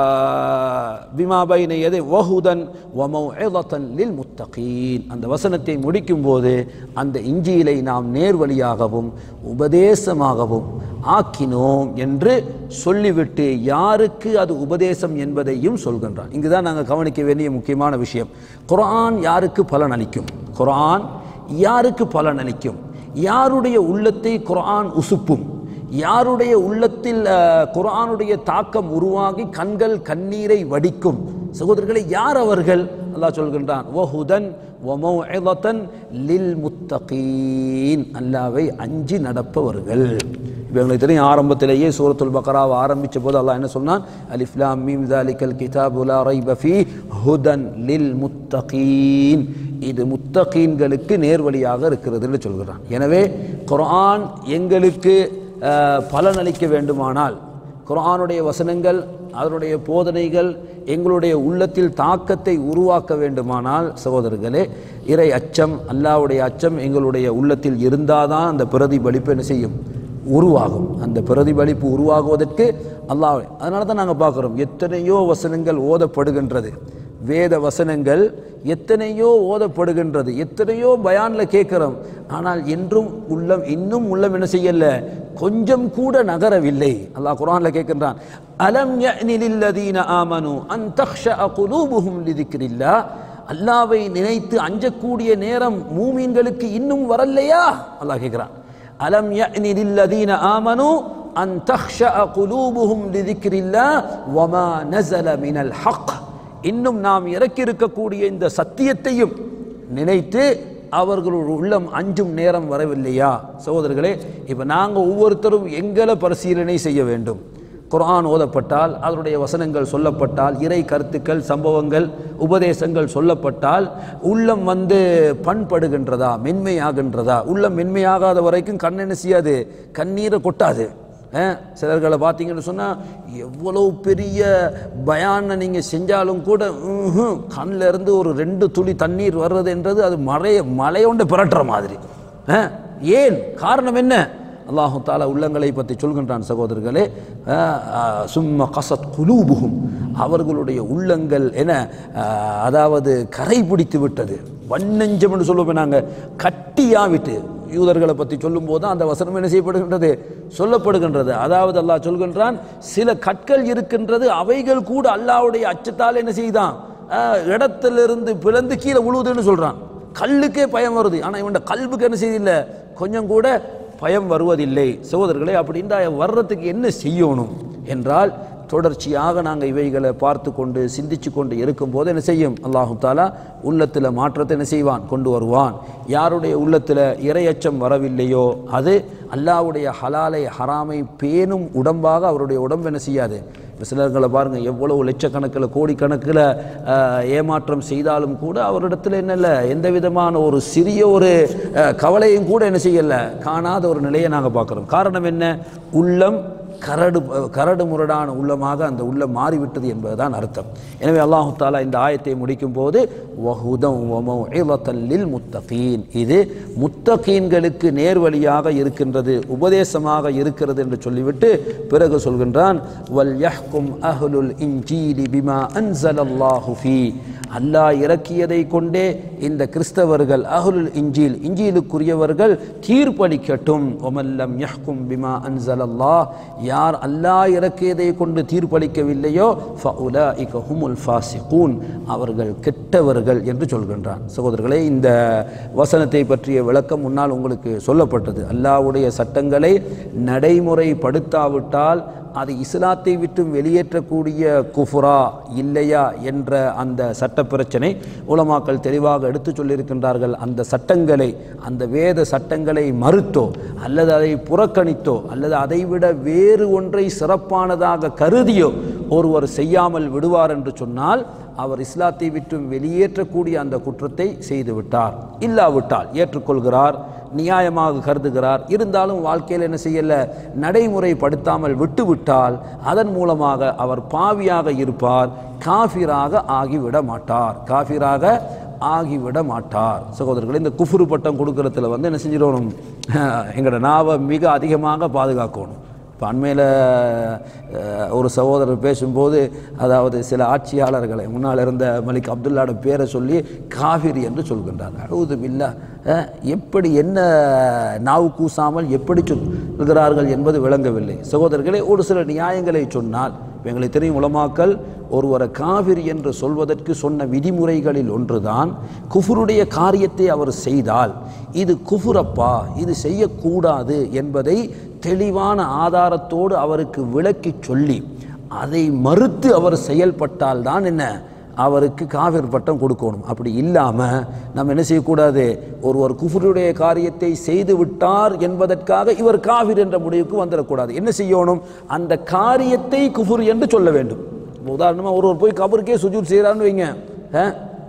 பிமா பைன எதை வஹுதன் வமௌஇதத்தன் லில் முத்தகீன் அந்த வசனத்தை முடிக்கும் போது அந்த இஞ்சியிலை நாம் நேர்வழியாகவும் உபதேசமாகவும் ஆக்கினோம் என்று சொல்லிவிட்டு யாருக்கு அது உபதேசம் என்பதையும் சொல்கின்றான் இங்குதான் நாங்கள் கவனிக்க வேண்டிய முக்கியமான விஷயம் குர்ஆன் யாருக்கு பலன் அளிக்கும் குர்ஆன் யாருக்கு பலன் அளிக்கும் யாருடைய உள்ளத்தை குர்ஆன் உசுப்பும் யாருடைய உள்ளத்தில் அஹ், குர்ஆனுடைய தாக்கம் உருவாகி கண்கள் கண்ணீரை வடிக்கும் சகோதரர்களை யார் அவர்கள் அல்லாஹ் சொல்கின்றான் வஹுதன் வமௌஇதத்தன் லில் முத்தகீன் அல்லாவை அஞ்சி நடப்பவர்கள் இப்போ எங்களுக்கு தெரியும் ஆரம்பத்திலேயே சூரத்துல் பக்ராவை ஆரம்பிச்ச போது அல்லாஹ் என்ன சொன்னான் அலிஃப்லாம் மீம் தாலிகல் கிதாபு லா ரைப ஃபீ ஹுதன் லில் முத்தகீன் இது முத்தகீன்களுக்கு நேர்வழியாக இருக்கிறதுன்னு சொல்கிறான் எனவே குர்ஆன் எங்களுக்கு அஹ், பலனளிக்க வேண்டுமானால் குர்ஆனுடைய வசனங்கள் அதனுடைய போதனைகள் எங்களுடைய உள்ளத்தில் தாக்கத்தை உருவாக்க வேண்டுமானால் சகோதரர்களே இறை அச்சம் அல்லாஹ்வுடைய அச்சம் எங்களுடைய உள்ளத்தில் இருந்தாதான் அந்த பிரதிபலிப்பு என்ன செய்யும் உருவாகும் அந்த பிரதிபலிப்பு உருவாகுவதற்கு அல்லாஹ் அதனால தான் நாங்கள் பார்க்குறோம் எத்தனையோ வசனங்கள் ஓதப்படுகின்றது வேத வசனங்கள் எத்தனையோ ஓதப்படுகின்றது எத்தனையோ பயானில் கேட்குறோம் ஆனால் என்றும் உள்ளம் இன்னும் உள்ளம் என்ன செய்யல கொஞ்சம் கூட நகரவில்லை அல்லாஹ் குர்ஆன்ல கேட்கின்றான் அலம் யஅனி லில்லதீன ஆமனு அன் தக்ஷஅ குலூபுஹும் லிதிக்ரில்லாஹ் அல்லாவை நினைத்து அஞ்சக்கூடிய நேரம் மூமீன்களுக்கு இன்னும் வரலையா அல்லாஹ் கேட்கிறான் அலம் யஅனி லில்லதீன ஆமனு அன் தக்ஷஅ குலூபுஹும் லிதிக்ரில்லாஹ் வமா நஸல மினல் ஹக் இன்னும் நாம் இறக்கி இருக்கக்கூடிய இந்த சத்தியத்தையும் நினைத்து அவர்களுடைய உள்ளம் அஞ்சும் நேரம் வரவில்லையா சகோதரர்களே இப்போ நாங்கள் ஒவ்வொருத்தரும் எங்களை பரிசீலனை செய்ய வேண்டும் குர்ஆன் ஓதப்பட்டால் அதனுடைய வசனங்கள் சொல்லப்பட்டால் இறை கருத்துக்கள் சம்பவங்கள் உபதேசங்கள் சொல்லப்பட்டால் உள்ளம் வந்து பண்படுகின்றதா மென்மையாகின்றதா உள்ளம் மென்மையாகாத வரைக்கும் கண் என்ன செய்யாது கண்ணீரை கொட்டாது அஹ், சிலர்களை பார்த்தீங்கன்னு சொன்னால் எவ்வளோ பெரிய பயானை நீங்கள் செஞ்சாலும் கூட ம்ஹும், கண்ணுல இருந்து ஒரு ரெண்டு துளி தண்ணீர் வர்றதுன்றது அது மழைய மலையோண்டு புரட்டுற மாதிரி அஹ், ஏன் காரணம் என்ன அல்லாஹு தாலா உள்ளங்களை பற்றி சொல்கின்றான் சகோதரர்களே அஹ், அஹ், சும்ம கசத் குலூபுகும் அவர்களுடைய உள்ளங்கள் என அஹ், அதாவது கரை பிடித்து விட்டது வண்ணஞ்சம் என்று சொல்லுவோம் நாங்கள் கட்டியா விட்டு யூதர்களை பற்றி சொல்லும்போது அந்த வசனம் என்ன செய்யப்படுகின்றது சொல்லப்படுகின்றது அதாவது அல்லாஹ் சொல்கின்றான் சில கற்கள் இருக்கின்றது அவைகள் கூட அல்லாஹ்வுடைய அச்சத்தால் என்ன செய்தான் அஹ், இடத்திலிருந்து பிளந்து கீழே உழுவுதுன்னு சொல்றான் கல்லுக்கே பயம் வருது ஆனால் இவன் கல்வுக்கு என்ன செய்தில்லை கொஞ்சம் கூட பயம் வருவதில்லை சகோதரர்களே அப்படின்றா வர்றதுக்கு என்ன செய்யணும் என்றால் தொடர்ச்சியாக நாங்கள் இவைகளை பார்த்து கொண்டு சிந்திச்சு கொண்டு இருக்கும்போது என்ன செய்யும் அல்லாஹு தாலா உள்ளத்தில் மாற்றத்தை என்ன செய்வான் கொண்டு வருவான் யாருடைய உள்ளத்தில் இரையச்சம் வரவில்லையோ அது அல்லாஹ்வுடைய ஹலாலை ஹராமை பேணும் உடம்பாக அவருடைய உடம்பு என்ன செய்யாது இப்ப சிலர்களை பாருங்கள் எவ்வளவு லட்சக்கணக்கில் கோடிக்கணக்கில் அஹ், ஏமாற்றம் செய்தாலும் கூட அவரிடத்தில் என்ன இல்லை எந்த விதமான ஒரு சிறிய ஒரு அஹ், கவலையும் கூட என்ன செய்யலை காணாத ஒரு நிலையை நாங்கள் பார்க்குறோம் காரணம் என்ன உள்ளம் கரடு கரடு முரடான உள்ளமாக அந்த உள்ளம் மாறிவிட்டது என்பதுதான் அர்த்தம் எனவே அல்லாஹு தாலா இந்த ஆயத்தை முடிக்கும் போது வஹுதம் வமௌஇலத்தல் முத்தகீன் இது முத்தகீன்களுக்கு நேர்வழியாக இருக்கின்றது உபதேசமாக இருக்கிறது என்று சொல்லிவிட்டு பிறகு சொல்கின்றான் வல் யஹ்கும் அஹ்லுல் இன்ஜீலி பிமா அன்ஸலல்லாஹு ஃபீ அல்லாஹ் இறக்கியதை கொண்டே இந்த கிறிஸ்தவர்கள் அஹ்லுல் இன்ஜீல் இன்ஜீலுக்குரியவர்கள் தீர்ப்பளிக்கட்டும் ஒமல்லம் யஹ்கும் பிமா அன்ஸலல்லாஹ் யார் அல்லாஹ் இறக்கியதை கொண்டு தீர்ப்பளிக்கவில்லையோ ஃபஉலாஇக ஹுமுல் ஃபாசிகூன் அவர்கள் கெட்டவர்கள் என்று சொல்கின்றான் சகோதரர்களே இந்த வசனத்தை பற்றிய விளக்கம் முன்னால் உங்களுக்கு சொல்லப்பட்டது அல்லாஹ்வுடைய சட்டங்களை நடைமுறைப்படுத்தாவிட்டால் அது இஸ்லாத்தை விட்டு வெளியேற்றக்கூடிய குஃபுரா இல்லையா என்ற அந்த சட்ட பிரச்சனை உலமாக்கள் தெளிவாக எடுத்து சொல்லியிருக்கின்றார்கள் அந்த சட்டங்களை அந்த வேத சட்டங்களை மறுத்தோ அல்லது அதை புறக்கணித்தோ அல்லது அதைவிட வேறு ஒன்றை சிறப்பானதாக கருதியோ ஒருவர் செய்யாமல் விடுவார் என்று சொன்னால் அவர் இஸ்லாத்தை விட்டும் வெளியேற்றக்கூடிய அந்த குற்றத்தை செய்துவிட்டார் இல்லாவிட்டால் ஏற்றுக்கொள்கிறார் நியாயமாக கருதுகிறார் இருந்தாலும் வாழ்க்கையில் என்ன செய்யல நடைமுறைப்படுத்தாமல் விட்டுவிட்டால் அதன் மூலமாக அவர் பாவியாக இருப்பார் காஃபிராக ஆகிவிட மாட்டார் காஃபிராக ஆகிவிட மாட்டார் சகோதரர்களே இந்த குஃபுரு பட்டம் கொடுக்கறதுல வந்து என்ன செஞ்சிடணும் எங்களோட நாவை மிக அதிகமாக பாதுகாக்கணும் இப்போ அண்மையில் ஒரு சகோதரர் பேசும்போது அதாவது சில ஆட்சியாளர்களை முன்னால் இருந்த மலிக் அப்துல்லாட பேரை சொல்லி காவிரி என்று சொல்கின்றார் அழுது இல்லா எப்படி என்ன நாவு கூசாமல் எப்படி சொல்கிறார்கள் என்பது விளங்கவில்லை சகோதரர்களே ஒரு சில நியாயங்களை சொன்னால் இப்ப எங்களுக்கு தெரியும் உலமாக்கல் ஒருவரை காவிரி என்று சொல்வதற்கு சொன்ன விதிமுறைகளில் ஒன்றுதான் குஃபுருடைய காரியத்தை அவர் செய்தால் இது குஃபுரப்பா இது செய்யக்கூடாது என்பதை தெளிவான ஆதாரத்தோடு அவருக்கு விளக்கி சொல்லி அதை மறுத்து அவர் செயல்பட்டால் தான் என்ன அவருக்கு காவிர் பட்டம் கொடுக்கணும் அப்படி இல்லாமல் நம்ம என்ன செய்யக்கூடாது ஒருவர் குஃபருடைய காரியத்தை செய்து விட்டார் என்பதற்காக இவர் காவிர் என்ற முடிவுக்கு வந்துடக்கூடாது என்ன செய்யணும் அந்த காரியத்தை குஃபுர் என்று சொல்ல வேண்டும் உதாரணமாக ஒருவர் போய் கபருக்கே சுஜூத் செய்கிறான்னு வைங்க ஆ?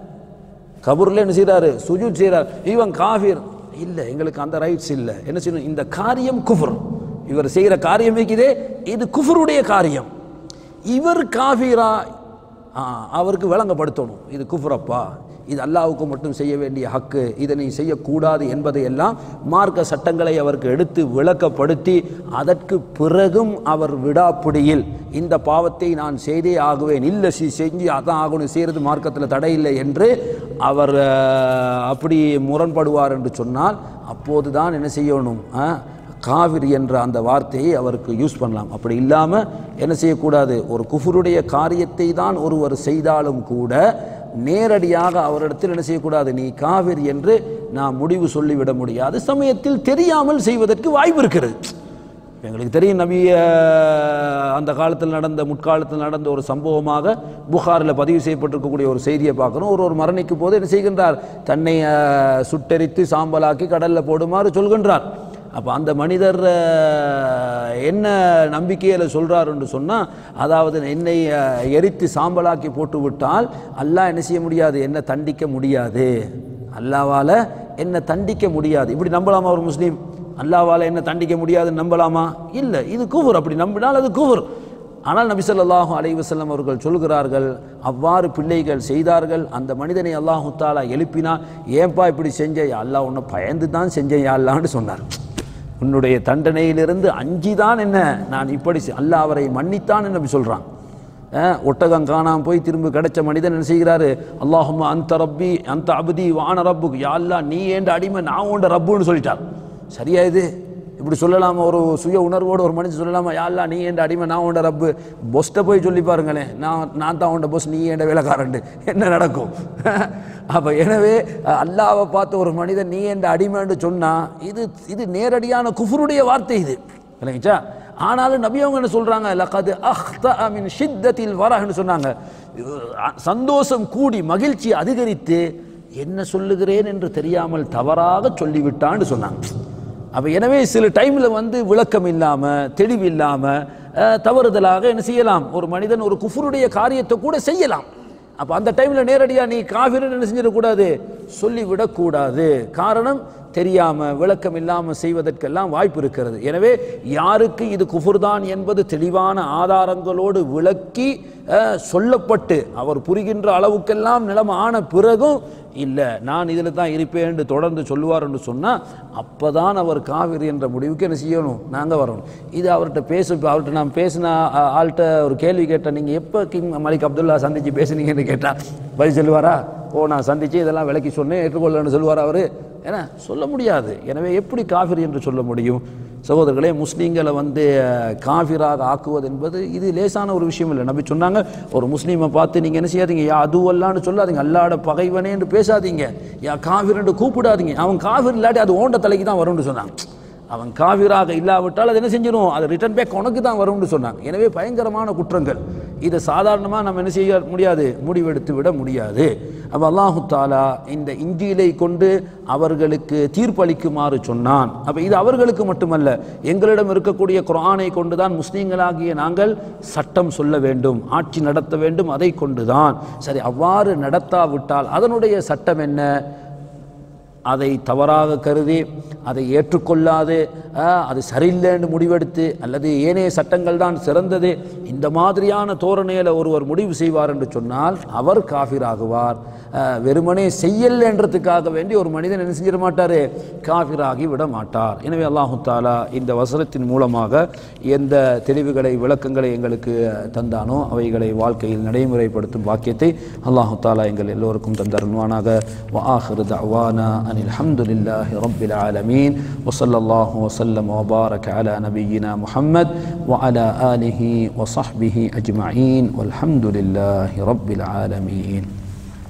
கபூரில் என்ன செய்கிறாரு சுஜூத் செய்கிறார் இவன் காஃபிர் இல்லை எங்களுக்கு அந்த ரைட்ஸ் இல்லை என்ன செய்யணும் இந்த காரியம் குஃபர் இவர் செய்கிற காரியம் வைக்குதே இது குஃபருடைய காரியம் இவர் காஃபிரா ஆ, அவருக்கு விளங்கப்படுத்தணும் இது குஃபுரப்பா இது அல்லாவுக்கு மட்டும் செய்ய வேண்டிய ஹக்கு இதை நீ செய்யக்கூடாது என்பதையெல்லாம் மார்க்க சட்டங்களை அவருக்கு எடுத்து விளக்கப்படுத்தி அதற்கு பிறகும் அவர் விடாப்பிடியில் இந்த பாவத்தை நான் செய்தே ஆகுவேன் இல்லை சி செஞ்சு அதான் ஆகணும் செய்கிறது மார்க்கத்தில் தடை இல்லை என்று அவர் அஹ், அப்படி முரண்படுவார் என்று சொன்னால் அப்போது தான் என்ன செய்யணும் ஆ? காவிரி என்ற அந்த வார்த்தையை அவருக்கு யூஸ் பண்ணலாம் அப்படி இல்லாமல் என்ன செய்யக்கூடாது ஒரு குஃபருடைய காரியத்தை தான் ஒருவர் செய்தாலும் கூட நேரடியாக அவரிடத்தில் என்ன செய்யக்கூடாது நீ காவிரி என்று நான் முடிவு சொல்லிவிட முடியாது சமயத்தில் தெரியாமல் செய்வதற்கு வாய்ப்பு இருக்கிறது எங்களுக்கு தெரியும் நபிய அந்த காலத்தில் நடந்த முற்காலத்தில் நடந்த ஒரு சம்பவமாக புகாரில் பதிவு செய்யப்பட்டிருக்கக்கூடிய ஒரு செய்தியை பார்க்குறோம் ஒரு ஒரு மரணிக்கும் போது என்ன செய்கின்றார் தன்னை அஹ், சுட்டெரித்து சாம்பலாக்கி கடலில் போடுமாறு சொல்கின்றார் அப்போ அந்த மனிதர் அஹ், என்ன நம்பிக்கையில் சொல்கிறார் என்று சொன்னால் அதாவது என்னை அஹ், எரித்து சாம்பலாக்கி போட்டு விட்டால் அல்லாஹ் என்ன செய்ய முடியாது என்ன தண்டிக்க முடியாது அல்லாவால் என்ன தண்டிக்க முடியாது இப்படி நம்பலாமா ஒரு முஸ்லீம் அல்லாவால் என்ன தண்டிக்க முடியாதுன்னு நம்பலாமா இல்லை இது கூவர் அப்படி நம்பினால் அது கூவர் ஆனால் நபி ஸல்லல்லாஹு அலைஹி வஸல்லம் அவர்கள் சொல்கிறார்கள் அவ்வாறு பிள்ளைகள் செய்தார்கள் அந்த மனிதனை அல்லாஹு தாலா எழுப்பினா ஏன்பா இப்படி செஞ்ச யா அல்லாஹ் உன்னை பயந்து தான் செஞ்சேன் யா அல்லாஹ்னு சொன்னார் உன்னுடைய தண்டனையிலிருந்து அஞ்சிதான் என்ன நான் இப்படி செ- அல்லாஹ் அவரை மன்னித்தான் என்று நபி சொல்றான் அஹ், ஒட்டகம் காணாம போய் திரும்ப கிடைச்ச மனிதன் என்ன செய்கிறாரு அல்லாஹும்ம அந்த ரப்பி அந்த அபதி வான ரப்புக்கு யா அல்லாஹ் நீ ஏண்ட அடிமை நான் உண்ட ரப்புன்னு சொல்லிட்டார் சரியா இது இப்படி சொல்லலாமா ஒரு சுய உணர்வோடு ஒரு மனுஷன் சொல்லலாமா யா அல்லாஹ் நீ ஏண்ட அடிமை நான் உண்ட ரப்பு பொஸ்ட்டை போய் சொல்லி பாருங்களேன் நான் நான் தான் உண்ட பொஸ் நீ ஏண்ட வேலைக்காரண்டு என்ன நடக்கும் அப்போ எனவே அல்லாவை பார்த்து ஒரு மனிதன் நீ என்ற அடிமைன்னு சொன்னா இது இது நேரடியான குஃபருடைய வார்த்தை இது இல்லைங்கச்சா ஆனாலும் நபி அவங்க என்ன சொல்றாங்க லகது அஹ்தா மின் ஷித்தத்தில் வரஹ்னு சொன்னாங்க அஹ் சந்தோஷம் கூடி மகிழ்ச்சி அதிகரித்து என்ன சொல்லுகிறேன் என்று தெரியாமல் தவறாக சொல்லிவிட்டான்னு சொன்னாங்க அப்போ எனவே சில டைமில் வந்து விளக்கம் இல்லாமல் தெளிவு இல்லாமல் தவறுதலாக என்ன செய்யலாம் ஒரு மனிதன் ஒரு குஃபருடைய காரியத்தை கூட செய்யலாம் அப்போ அந்த டைமில் நேரடியாக நீ காஃபிர்னு என்ன செஞ்சிடக்கூடாது சொல்லிவிடக்கூடாது காரணம் தெரியாமல் விளக்கம் இல்லாமல் செய்வதற்கெல்லாம் வாய்ப்பு இருக்கிறது எனவே யாருக்கு இது குஃபுர்தான் என்பது தெளிவான ஆதாரங்களோடு விளக்கி அஹ், சொல்லப்பட்டு அவர் புரிகின்ற அளவுக்கெல்லாம் நிலம் ஆன பிறகும் இல்லை நான் இதில் தான் இருப்பேன் என்று தொடர்ந்து சொல்லுவார் என்று சொன்னால் அப்போ தான் அவர் காவிரி என்ற முடிவுக்கு என்ன செய்யணும் நாங்கள் வரணும் இது அவர்கிட்ட பேச இப்போ அவர்கிட்ட நான் பேசின ஆ- ஆள்கிட்ட ஒரு கேள்வி கேட்டேன் நீங்கள் எப்போ கிங் மலிக் அப்துல்லா சந்திச்சு பேசுனீங்கன்னு கேட்டால் பதில் சொல்லுவாரா ஓ நான் சந்திச்சு இதெல்லாம் விளக்கி சொன்னேன் ஏற்றுக்கொள்ளன்னு சொல்லுவார் அவர் ஏன்னா சொல்ல முடியாது எனவே எப்படி காஃபிர் என்று சொல்ல முடியும் சகோதரர்களே முஸ்லீம்களை வந்து அஹ், காஃபிராக ஆக்குவது என்பது இது லேசான ஒரு விஷயம் இல்லை நபி சொன்னாங்க ஒரு முஸ்லீமை பார்த்து நீங்கள் என்ன செய்யாதீங்க யா அதுவல்லான்னு சொல்லாதீங்க அல்லாட பகைவனே என்று பேசாதீங்க யா காஃபிர் என்று கூப்பிடாதீங்க அவன் காஃபிர் இல்லாட்டி அது ஓண்ட தலைக்கு தான் வரும்னு சொன்னாங்க அவன் காவிராக இல்லாவிட்டால் அது என்ன செஞ்சிடும் அது ரிட்டர்ன் பேக் உனக்கு தான் வரும்னு சொன்னாங்க எனவே பயங்கரமான குற்றங்கள் இதை சாதாரணமாக நம்ம என்ன செய்ய முடியாது முடிவெடுத்து விட முடியாது அப்போ அல்லாஹு தாலா இந்த இஞ்சியிலை கொண்டு அவர்களுக்கு தீர்ப்பளிக்குமாறு சொன்னான் அப்போ இது அவர்களுக்கு மட்டுமல்ல எங்களிடம் இருக்கக்கூடிய குர்ஆனை கொண்டு தான் முஸ்லீம்களாகிய நாங்கள் சட்டம் சொல்ல வேண்டும் ஆட்சி நடத்த வேண்டும் அதை கொண்டு தான் சரி அவ்வாறு நடத்தாவிட்டால் அதனுடைய சட்டம் என்ன அதை தவறாக கருதி அதை ஏற்றுக்கொள்ளாது ஆ, அது சரியில்லைன்னு முடிவெடுத்து அல்லது ஏனைய சட்டங்கள் தான் சிறந்தது இந்த மாதிரியான தோரணையில் ஒருவர் முடிவு செய்வார் என்று சொன்னால் அவர் காஃபிராகுவார் ஆ, வெறுமனே செய்யலைன்றதுக்காக வேண்டி ஒரு மனிதன் என்ன செஞ்சிட மாட்டார் காஃபிராகி விட மாட்டார் எனவே அல்லாஹு தாலா இந்த வசனத்தின் மூலமாக எந்த தெளிவுகளை விளக்கங்களை எங்களுக்கு தந்தானோ அவைகளை வாழ்க்கையில் நடைமுறைப்படுத்தும் வாக்கியத்தை அல்லாஹு தாலா எங்கள் எல்லோருக்கும் தந்தருள்வானாக وآخر دعوانا أن الحمد لله رب العالمين وصلى الله وسلم وبارك على نبينا محمد وعلى آله وصحبه أجمعين والحمد لله رب العالمين